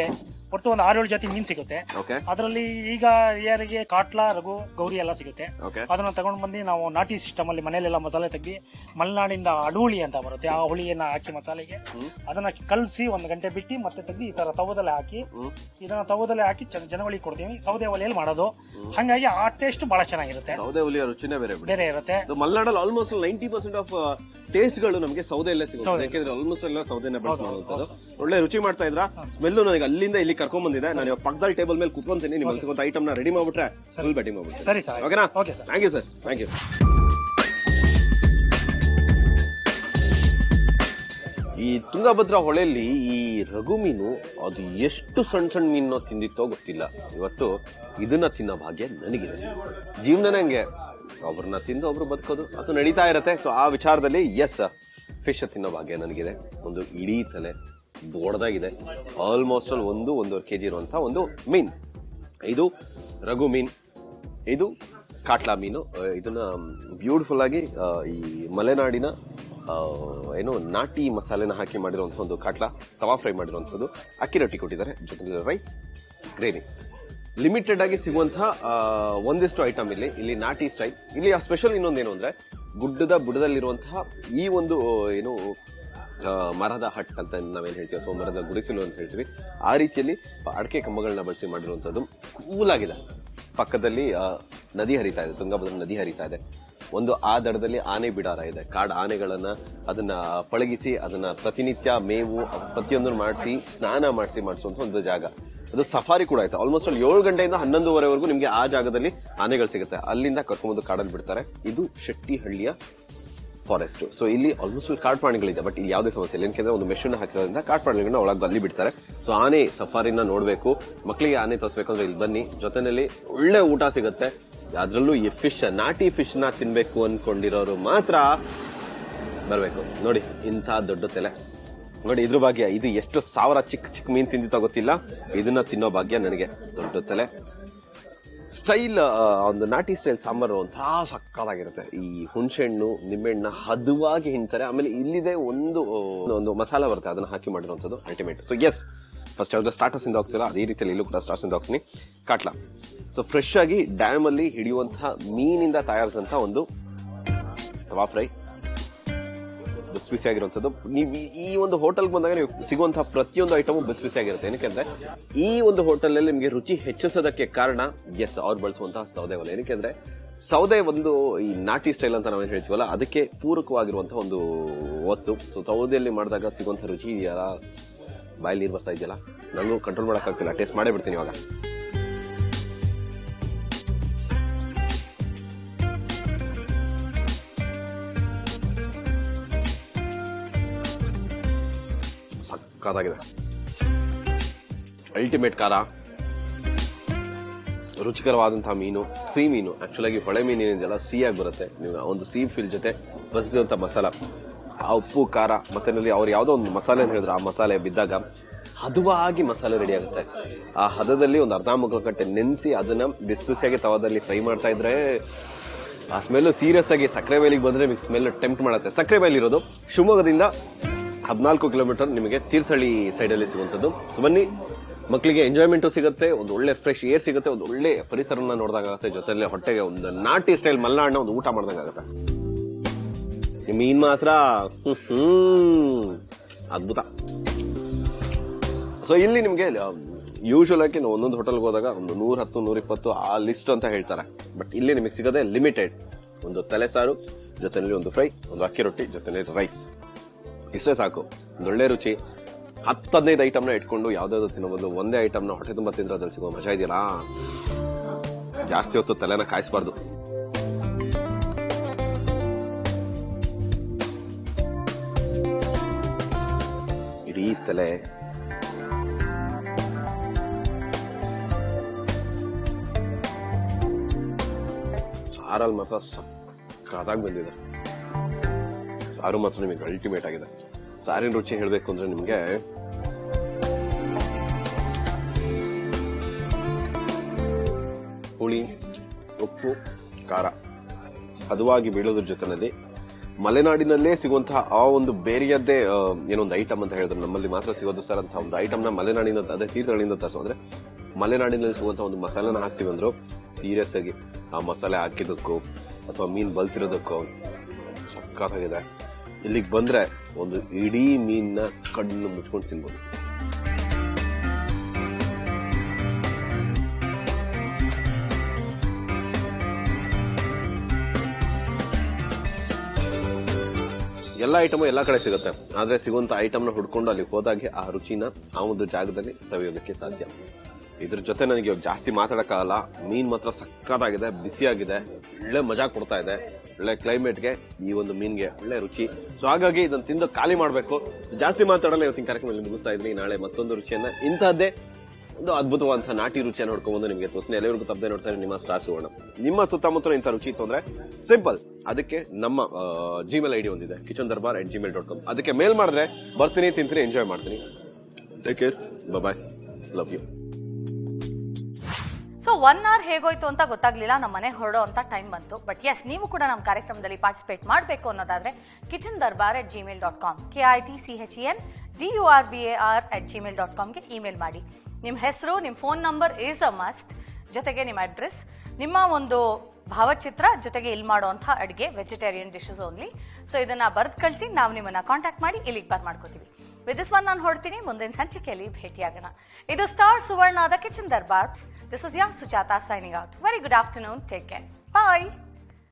ಒಟ್ಟು ಒಂದು ಆರೇಳು ಜಾತಿ ಮೀನ್ ಸಿಗುತ್ತೆ ಓಕೆ ಅದರಲ್ಲಿ ಈಗ ಯಾರಿಗೆ ಕಾಟ್ಲ ರಘು ಗೌರಿ ಎಲ್ಲ ಸಿಗುತ್ತೆ ಓಕೆ ಅದನ್ನ ತಗೊಂಡ್ ಬಂದು ನಾವು ನಾಟಿ ಸಿಸ್ಟಮ್ ಅಲ್ಲಿ ಮನೆಯಲ್ಲೆಲ್ಲ ಮಸಾಲೆ ತೆಗ್ದು ಮಲೆನಾಡಿಂದ ಅಡುಳಿ ಅಂತ ಬರುತ್ತೆ ಆ ಹುಳಿಯನ್ನ ಹಾಕಿ ಮಸಾಲೆಗೆ ಅದನ್ನ ಕಲಸಿ ಒಂದು ಗಂಟೆ ಬಿಟ್ಟು ಮತ್ತೆ ತೆಗ್ದು ಈ ತರ ತವದಲ್ಲಿ ಹಾಕಿ ಇದನ್ನ ತವದಲ್ಲಿ ಹಾಕಿ ಚೆನ್ನ- ಜನಗಳಿಗೆ ಕೊಡ್ತೀವಿ ಸೌದೆ ಒಲೆಯಲ್ಲಿ ಮಾಡೋದು ಹಂಗಾಗಿ ಆ ಟೇಸ್ಟ್ ಬಹಳ ಚೆನ್ನಾಗಿರುತ್ತೆ ಸೌದೆ ಹುಲಿಯ ರುಚಿನೇ ಬೇರೆ ಬಿಡಿ ಬೇರೆ ಇರುತ್ತೆ ಅದು ಮಲೆನಾಡಲ್ಲಿ almost ninety percent of taste ಗಳು ನಮಗೆ ಸೌದೆಯಲ್ಲೇ ಸಿಗುತ್ತೆ ಯಾಕೆಂದ್ರೆ ಆಲ್ಮೋಸ್ಟ್ ಎಲ್ಲ ಸೌದೆನ ಬಳಸಿ ಮಾಡುವಂತದ್ದು ಒಳ್ಳೆ ರುಚಿ ಮಾಡ್ತಾ ಇದ್ರ ಸ್ಮೆಲ್ ನನಗೆ ಅಲ್ಲಿಂದ ಇಲ್ಲಿ ಕರ್ಕೊಂಡ್ ಬಂದಿದೆ ನಾನು ಇವಾಗ ಪಕ್ಕದಲ್ಲಿ ಟೇಬಲ್ ಮೇಲೆ ಕುತ್ಕೊಂತೀನಿ ನೀವು ಸಿಗುವಂತ ಐಟಮ್ ನ ರೆಡಿ ಮಾಡ್ಬಿಟ್ರೆ ಫುಲ್ ಬ್ಯಾಟಿಂಗ್ ಮಾಡ್ಬಿಡ್ತೀನಿ ಸರಿ ಸರ್ ಓಕೆನಾ okay sir thank you sir thank you ಈ ತುಂಗಭದ್ರಾ ಹೊಳೆಯಲ್ಲಿ ಈ ರಘು ಮೀನು ಅದು ಎಷ್ಟು ಸಣ್ಣ ಸಣ್ಣ ಮೀನು ತಿಂದಿತ್ತೋ ಗೊತ್ತಿಲ್ಲ ಇವತ್ತು ಇದನ್ನ ತಿನ್ನೋ ಭಾಗ್ಯ ನನಗಿದೆ ಜೀವನನೇ ಹಂಗೆ ಒಬ್ರನ್ನ ತಿಂದು ಒಬ್ರು ಬದುಕೋದು ಅದು ನಡೀತಾ ಇರತ್ತೆ ಸೊ ಆ ವಿಚಾರದಲ್ಲಿ ಎಸ್ ಫಿಶ್ ತಿನ್ನೋ ಭಾಗ್ಯ ನನಗಿದೆ ಒಂದು ಇಡೀ ತಲೆ ದೊಡ್ಡದಾಗಿದೆ ಆಲ್ಮೋಸ್ಟ್ ಅಲ್ಲಿ ಒಂದು ಒಂದೂವರೆ ಕೆಜಿ ಇರುವಂತಹ ಒಂದು ಮೀನ್ ಇದು ರಘು ಮೀನ್ ಇದು ಕಾಟ್ಲಾ ಮೀನು ಆ, ಇದನ್ನ ಬ್ಯೂಟಿಫುಲ್ ಆಗಿ ಆ, ಈ ಮಲೆನಾಡಿನ ಆ, ಏನು ನಾಟಿ ಮಸಾಲೆನ ಹಾಕಿ ಮಾಡಿರುವಂತಹ ಒಂದು ಕಾಟ್ಲಾ ತವಾ ಫ್ರೈ ಮಾಡಿರುವಂಥದ್ದು ಅಕ್ಕಿ ರೊಟ್ಟಿ ಕೊಟ್ಟಿದ್ದಾರೆ ಜೊತೆಗೆ ರೈಸ್ ಗ್ರೇವಿ ಲಿಮಿಟೆಡ್ ಆಗಿ ಸಿಗುವಂತಹ ಆ, ಒಂದಿಷ್ಟು ಐಟಮ್ ಇಲ್ಲಿ ಇಲ್ಲಿ ನಾಟಿ ಸ್ಟೈಲ್ ಇಲ್ಲಿ ಆ ಸ್ಪೆಷಲ್ ಇನ್ನೊಂದೇನು ಅಂದ್ರೆ ಗುಡ್ಡದ ಬುಡದಲ್ಲಿರುವಂತಹ ಈ ಒಂದು ಏನು ಆ, ಮರದ ಹಟ್ ಅಂತ ನಾವೇನ್ ಹೇಳ್ತೀವಿ ಅಥವಾ ಮರದ ಗುಡಿಸಲು ಅಂತ ಹೇಳ್ತೀವಿ ಆ ರೀತಿಯಲ್ಲಿ ಅಡಕೆ ಕಂಬಗಳನ್ನ ಬಳಸಿ ಮಾಡಿರುವಂತದ್ದು ಕೂಲ್ ಆಗಿದೆ ಪಕ್ಕದಲ್ಲಿ ಆ, ನದಿ ಹರಿತಾ ಇದೆ ತುಂಗಭದ್ರಾ ನದಿ ಹರಿತಾ ಇದೆ ಒಂದು ಆ ದಡದಲ್ಲಿ ಆನೆ ಬಿಡಾರ ಇದೆ ಕಾಡು ಆನೆಗಳನ್ನ ಅದನ್ನ ಪಳಗಿಸಿ ಅದನ್ನ ಪ್ರತಿನಿತ್ಯ ಮೇವು ಪ್ರತಿಯೊಂದನ್ನು ಮಾಡಿಸಿ ಸ್ನಾನ ಮಾಡಿಸಿ ಮಾಡಿಸುವಂತ ಒಂದು ಜಾಗ ಅದು ಸಫಾರಿ ಕೂಡ ಆಯ್ತು ಆಲ್ಮೋಸ್ಟ್ ಅಲ್ಲಿ ಏಳು ಗಂಟೆಯಿಂದ ಹನ್ನೊಂದುವರೆವರೆಗೂ ನಿಮಗೆ ಆ ಜಾಗದಲ್ಲಿ ಆನೆಗಳು ಸಿಗುತ್ತೆ ಅಲ್ಲಿಂದ ಕರ್ಕೊಂಡ್ಬಂದು ಕಾಡಲ್ಲಿ ಬಿಡ್ತಾರೆ ಇದು ಶೆಟ್ಟಿಹಳ್ಳಿಯ ಫಾರೆಸ್ಟ್ ಸೊ ಇಲ್ಲಿ ಆಲ್ಮೋಸ್ಟ್ ಕಾಡು ಪ್ರಾಣಿಗಳಿದೆ ಬಟ್ ಇಲ್ಲಿ ಯಾವುದೇ ಸಮಸ್ಯೆ ಇಲ್ಲ ಯಾಕೆಂದ್ರೆ ಒಂದು ಮೆಷಿನ್ ಹಾಕಿರೋದ್ರಿಂದ ಕಾಡು ಪ್ರಾಣಿಗಳನ್ನ ಒಳಗೆ ಅಲ್ಲಿ ಬಿಡ್ತಾರೆ ಸೊ ಆನೆ ಸಫಾರಿನ ನೋಡಬೇಕು ಮಕ್ಕಳಿಗೆ ಆನೆ ತೋರಿಸ್ಬೇಕಂದ್ರೆ ಇಲ್ಲಿ ಬನ್ನಿ ಜೊತೆನಲ್ಲಿ ಒಳ್ಳೆ ಊಟ ಸಿಗುತ್ತೆ ಅದರಲ್ಲೂ ಈ ಫಿಶ್ ನಾಟಿ ಫಿಶ್ ನ ತಿನ್ಬೇಕು ಅನ್ಕೊಂಡಿರೋರು ಮಾತ್ರ ಬರಬೇಕು ನೋಡಿ ಇಂಥ ದೊಡ್ಡ ತಲೆ ನೋಡಿ ಇದ್ರ ಭಾಗ್ಯ ಇದು ಎಷ್ಟು ಸಾವಿರ ಚಿಕ್ಕ ಚಿಕ್ಕ ಮೀನ್ ತಿಂದಿತ್ತೋ ಗೊತ್ತಿಲ್ಲ ಇದನ್ನ ತಿನ್ನೋ ಭಾಗ್ಯ ನನಗೆ ದೊಡ್ಡ ತಲೆ ಸ್ಟೈಲ್ ಒಂದು ನಾಟಿ ಸ್ಟೈಲ್ ಸಾಂಬಾರು ಒಂಥರ ಸಕ್ಕತ್ತಾಗಿರುತ್ತೆ ಈ ಹುಣಸೆಹಣ್ಣು ನಿಂಬೆಹಣ್ಣ ಹದವಾಗಿ ಹಿಂಡ್ತಾರೆ ಆಮೇಲೆ ಇಲ್ಲಿದೆ ಒಂದು ಒಂದು ಮಸಾಲ ಬರುತ್ತೆ ಅದನ್ನ ಹಾಕಿ ಮಾಡಿರುವಂಥದ್ದು ಅಲ್ಟಿಮೇಟ್ ಸೊ ಎಸ್ ಫಸ್ಟ್ ಯಾವ್ದು ಸ್ಟಾರ್ಟರ್ಸ್ ಇಂದ ಹೋಗ್ತಿಲ್ಲ ಅದೇ ರೀತಿಯಲ್ಲಿ ಇಲ್ಲೂ ಕೂಡ ಸ್ಟಾರ್ಟ್ಸ್ ಇಂದ ಹೋಗ್ತೀನಿ ಕಾಟ್ಲಾ ಸೊ ಫ್ರೆಶ್ ಆಗಿ ಡ್ಯಾಮ್ ಅಲ್ಲಿ ಹಿಡಿಯುವಂತಹ ಮೀನಿಂದ ತಯಾರಿಸಿದಂತಹ ಒಂದು ತವಾ ಫ್ರೈ ಬಿಸಿ ಬಿಸಿ ಆಗಿರುವಂಥದ್ದು ನೀವು ಈ- ಈ ಒಂದು ಹೋಟೆಲ್ಗೆ ಬಂದಾಗ ನೀವು ಸಿಗುವಂತಹ ಪ್ರತಿಯೊಂದು ಐಟಮು ಬಿಸಿ ಬಿಸಿ ಆಗಿರುತ್ತೆ ಏನಕ್ಕೆ ಈ ಒಂದು ಹೋಟೆಲ್ ನಲ್ಲಿ ನಿಮಗೆ ರುಚಿ ಹೆಚ್ಚಿಸೋದಕ್ಕೆ ಕಾರಣ ಎಸ್ ಅವ್ರು ಬಳಸುವಂತಹ ಸೌದೆ ಒಲೆ ಏನಕ್ಕೆ ಸೌದೆ ಒಂದು ಈ ನಾಟಿ ಸ್ಟೈಲ್ ಅಂತ ನಾವೇನು ಹೇಳ್ತೀವಲ್ಲ ಅದಕ್ಕೆ ಪೂರಕವಾಗಿರುವಂತಹ ಒಂದು ವಸ್ತು ಸೊ ಸೌದೆಯಲ್ಲಿ ಮಾಡಿದಾಗ ಸಿಗುವಂತಹ ರುಚಿ ಇದೆಯಲ್ಲ ಬಾಯಲ್ಲಿ ನೀರು ಬರ್ತಾ ಇದೆಯಲ್ಲ ನನಗೂ ಕಂಟ್ರೋಲ್ ಮಾಡೋಕ್ಕಾಗ್ತಿಲ್ಲ ಟೇಸ್ಟ್ ಮಾಡೇ ಬಿಡ್ತೀನಿ ಇವಾಗ ಸಕ್ಕತ್ತಾಗಿದೆ ಅಲ್ಟಿಮೇಟ್ ಖಾರ ರುಚಿಕರವಾದಂತಹ ಮೀನು ಸಿಹಿ ಮೀನು ಆಕ್ಚುಲ್ ಆಗಿ ಹೊಳೆ ಮೀನು ಏನಿದೆಯಲ್ಲ ಸಿಹಿಯಾಗಿ ಬರುತ್ತೆ ನೀವು ಆ ಒಂದು ಸಿಹಿ ಫಿಲ್ ಜೊತೆ ಬಸಿದಂತ ಮಸಾಲ ಆ ಉಪ್ಪು ಖಾರ ಮತ್ತೆ ಅಲ್ಲಿ ಅವ್ರು ಯಾವುದೋ ಒಂದು ಮಸಾಲೆ ಅಂತ ಹೇಳಿದ್ರೆ ಆ ಮಸಾಲೆ ಬಿದ್ದಾಗ ಹದವಾಗಿ ಮಸಾಲೆ ರೆಡಿ ಆಗುತ್ತೆ ಆ ಹದದಲ್ಲಿ ಒಂದು ಅರ್ಧ ಮುಕ್ಕಲು ಗಂಟೆ ನೆನೆಸಿ ಅದನ್ನ ಬಿಸಿ ಬಿಸಿಯಾಗಿ ತವಾದಲ್ಲಿ ಫ್ರೈ ಮಾಡ್ತಾ ಇದ್ರೆ ಆ ಸ್ಮೆಲ್ ಸೀರಿಯಸ್ ಆಗಿ ಸಕ್ಕರೆ ಬೈಲಿಗೆ ಬಂದ್ರೆ ನಿಮಗೆ ಸ್ಮೆಲ್ ಟೆಂಪ್ಟ್ ಮಾಡುತ್ತೆ ಸಕ್ಕರೆ ಬೈಲ್ ಇರೋದು ಶಿವಮೊಗ್ಗದಿಂದ ಹದಿನಾಲ್ಕು ಕಿಲೋಮೀಟರ್ ನಿಮಗೆ ತೀರ್ಥಹಳ್ಳಿ ಸೈಡಲ್ಲಿ ಸಿಗುವಂಥದ್ದು ಸೊ ಬನ್ನಿ ಮಕ್ಕಳಿಗೆ ಎಂಜಾಯ್ಮೆಂಟು ಸಿಗುತ್ತೆ ಒಂದು ಒಳ್ಳೆ ಫ್ರೆಶ್ ಏರ್ ಸಿಗುತ್ತೆ ಒಂದು ಒಳ್ಳೆ ಪರಿಸರನ ನೋಡಿದಾಗುತ್ತೆ ಜೊತೆಲೆ ಹೊಟ್ಟೆಗೆ ಒಂದು ನಾಟಿ ಸ್ಟೈಲ್ ಮಲ್ನಾಡಿನ ಒಂದು ಊಟ ಮಾಡ್ದಂಗಾಗುತ್ತೆ ಈ ಮೀನ್ ಮಾತ್ರ ಹ್ಮ್, ಹ್ಮ್ ಅದ್ಭುತ ಸೊ ಇಲ್ಲಿ ನಿಮಗೆ ಯೂಶುವಲ್ ಆಗಿ ನಾವು ಒಂದೊಂದು ಹೋಟೆಲ್ಗೆ ಹೋದಾಗ ಒಂದು ನೂರ ಹತ್ತು ನೂರ ಇಪ್ಪತ್ತು ಆ ಲಿಸ್ಟ್ ಅಂತ ಹೇಳ್ತಾರೆ ಬಟ್ ಇಲ್ಲಿ ನಿಮಗೆ ಸಿಗೋದೆ ಲಿಮಿಟೆಡ್ ಒಂದು ತಲೆ ಸಾರು ಜೊತೆಯಲ್ಲಿ ಒಂದು ಫ್ರೈ ಒಂದು ಅಕ್ಕಿ ರೊಟ್ಟಿ ಜೊತೆಯಲ್ಲಿ ರೈಸ್ ಇಷ್ಟೇ ಸಾಕು ಒಂದು ಒಳ್ಳೆ ರುಚಿ ಹತ್ತು ಹದಿನೈದು ಐಟಮ್ನ ಇಟ್ಕೊಂಡು ಯಾವ್ದಾದ್ರು ತಿನ್ನೋ ಬದಲು ಒಂದೇ ಐಟಮ್ನ ಹೊಟ್ಟೆ ತುಂಬ ತಿಂದ್ರೆ ಅದ್ರಲ್ಲಿ ಸಿಗೋ ಮಜಾ ಇದೆಯಲ್ಲ ಜಾಸ್ತಿ ಹೊತ್ತು ತಲೆನ ಕಾಯಿಸ್ಬಾರ್ದು ಇಡೀ ತಲೆ ಸಾರಲ್ಲಿ ಮಾತ್ರ ಸಕ್ಕತ್ತಾಗಿ ಬಂದಿದೆ ಸಾರು ಮಾತ್ರ ನಿಮಗೆ ಅಲ್ಟಿಮೇಟ್ ಆಗಿದೆ ಸಾರಿನ ರುಚಿ ಹೇಳಬೇಕು ಅಂದ್ರೆ ನಿಮಗೆ ಹುಳಿ ಉಪ್ಪು ಖಾರ ಹದವಾಗಿ ಬೀಳೋದ್ರ ಜೊತೆನಲ್ಲಿ ಮಲೆನಾಡಿನಲ್ಲೇ ಸಿಗುವಂತಹ ಆ ಒಂದು ಬೇರೆಯದ್ದೇ ಆ, ಏನೊಂದು ಐಟಮ್ ಅಂತ ಹೇಳಿದ್ರೆ ನಮ್ಮಲ್ಲಿ ಮಾತ್ರ ಸಿಗೋದು ಸರ್ ಅಂತ ಒಂದು ಐಟಮ್ನ ಮಲೆನಾಡಿನ ಅದೇ ತೀರ್ಥಗಳಿಂದ ತರಿಸೋ ಅಂದ್ರೆ ಮಲೆನಾಡಿನಲ್ಲಿ ಸಿಗುವಂತಹ ಒಂದು ಮಸಾಲೆನ ಹಾಕ್ತೀವಿ ಅಂದ್ರು ಸೀರಿಯಸ್ ಆಗಿ ಆ ಮಸಾಲೆ ಹಾಕಿದ್ದಕ್ಕೂ ಅಥವಾ ಮೀನ್ ಬಲ್ತಿರೋದಕ್ಕೂ ಸಕ್ಕತ್ತಾಗಿದೆ ಇಲ್ಲಿಗೆ ಬಂದ್ರೆ ಒಂದು ಇಡೀ ಮೀನ್ನ ಕಣ್ಣು ಮುಚ್ಕೊಂಡು ತಿನ್ಬೋದು ಎಲ್ಲ ಐಟಮು ಎಲ್ಲ ಕಡೆ ಸಿಗುತ್ತೆ ಆದ್ರೆ ಸಿಗುವಂತ ಐಟಮ್ನ ಹುಡ್ಕೊಂಡು ಅಲ್ಲಿ ಹೋದಾಗೆ ಆ ರುಚಿನ ಆ ಒಂದು ಜಾಗದಲ್ಲಿ ಸವಿಯೋದಕ್ಕೆ ಸಾಧ್ಯ ಇದ್ರ ಜೊತೆ ನನಗೆ ಇವಾಗ ಜಾಸ್ತಿ ಮಾತಾಡಕ್ಕಾಗಲ್ಲ ಮೀನ್ ಮಾತ್ರ ಸಕ್ಕತ್ತಾಗಿದೆ ಬಿಸಿಯಾಗಿದೆ ಒಳ್ಳೆ ಮಜಾ ಕೊಡ್ತಾ ಇದೆ ಒಳ್ಳೆ ಕ್ಲೈಮೇಟ್ಗೆ ಈ ಒಂದು ಮೀನ್ಗೆ ಒಳ್ಳೆ ರುಚಿ ಸೊ ಹಾಗಾಗಿ ಇದನ್ನ ತಿಂದು ಖಾಲಿ ಮಾಡಬೇಕು ಜಾಸ್ತಿ ಮಾತಾಡಲ್ಲ ಇವತ್ತಿನ ಕಾರ್ಯಕ್ರಮದಲ್ಲಿ ಮುಗಿಸ್ತಾ ಇದ್ದೀನಿ ನಾಳೆ ಮತ್ತೊಂದು ರುಚಿಯನ್ನ ಇಂತಹದ್ದೇ ಒಂದು ಅದ್ಭುತವಾದಂತಹ ನಾಟಿ ರುಚಿಯನ್ನು ನೋಡ್ಕೊಂಡು ನಿಮಗೆ ತೋರಿಸ್ತೀನಿ ಎಲ್ಲರಿಗೂ ತಪ್ಪದೆ ನೋಡ್ತಾ ಇದ್ದೀನಿ ನಿಮ್ಮ ಸ್ಟಾರ್ ಸುವರ್ಣ ನಿಮ್ಮ ಸುತ್ತಮುತ್ತಲ ಇಂಥ ರುಚಿ ಇತ್ತು ಅಂದ್ರೆ ಸಿಂಪಲ್ ಅದಕ್ಕೆ ನಮ್ಮ ಜಿಮೇಲ್ ಐಡಿ ಒಂದಿದೆ kitchen Darbar at Gmail dot com ಅದಕ್ಕೆ ಮೇಲ್ ಮಾಡಿದ್ರೆ ಬರ್ತೀನಿ ತಿಂತೀನಿ ಎಂಜಾಯ್ ಮಾಡ್ತೀನಿ take care bye love you so one hour ಹೇಗೋಯ್ತು ಅಂತ ಗೊತ್ತಾಗ್ಲಿಲ್ಲ ನಮ್ಮ ಮನೆ ಹೊರಡೋ ಅಂತ ಟೈಮ್ ಬಂತು ಬಟ್ ಎಸ್ ನೀವು ಕೂಡ ನಮ್ಮ ಕಾರ್ಯಕ್ರಮದಲ್ಲಿ ಪಾರ್ಟಿಸಿಪೇಟ್ ಮಾಡಬೇಕು ಅನ್ನೋದಾದ್ರೆ kitchen Darbar at Gmail dot com K I T C H N D U R B A R at Gmail dot ಕಾಮ್ಗೆ ಇಮೇಲ್ ಮಾಡಿ ನಿಮ್ಮ ಹೆಸರು ನಿಮ್ಮ phone number is a must ಜೊತೆಗೆ ನಿಮ್ಮ ಅಡ್ರೆಸ್ ನಿಮ್ಮ ಒಂದು ಭಾವಚಿತ್ರ ಜೊತೆಗೆ ಇಲ್ಲಿ ಮಾಡುವಂಥ ಅಡುಗೆ ವೆಜಿಟೇರಿಯನ್ ಡಿಶಸ್ ಓನ್ಲಿ ಸೊ ಇದನ್ನ ಬರ್ದು ಕಳಿಸಿ ನಾವು ನಿಮ್ಮನ್ನ ಕಾಂಟ್ಯಾಕ್ಟ್ ಮಾಡಿ ಇಲ್ಲಿಗೆ ಬರ್ ಮಾಡ್ಕೋತೀವಿ ವಿತ್ ದಿಸ್ ಒನ್ ನಾನು ಹೊಡ್ತೀನಿ ಮುಂದಿನ ಸಂಚಿಕೆಯಲ್ಲಿ ಭೇಟಿಯಾಗೋಣ ಇದು ಸ್ಟಾರ್ ಸುವರ್ಣದ kitchen Darbar this is your Sujatha signing out very good afternoon take care bye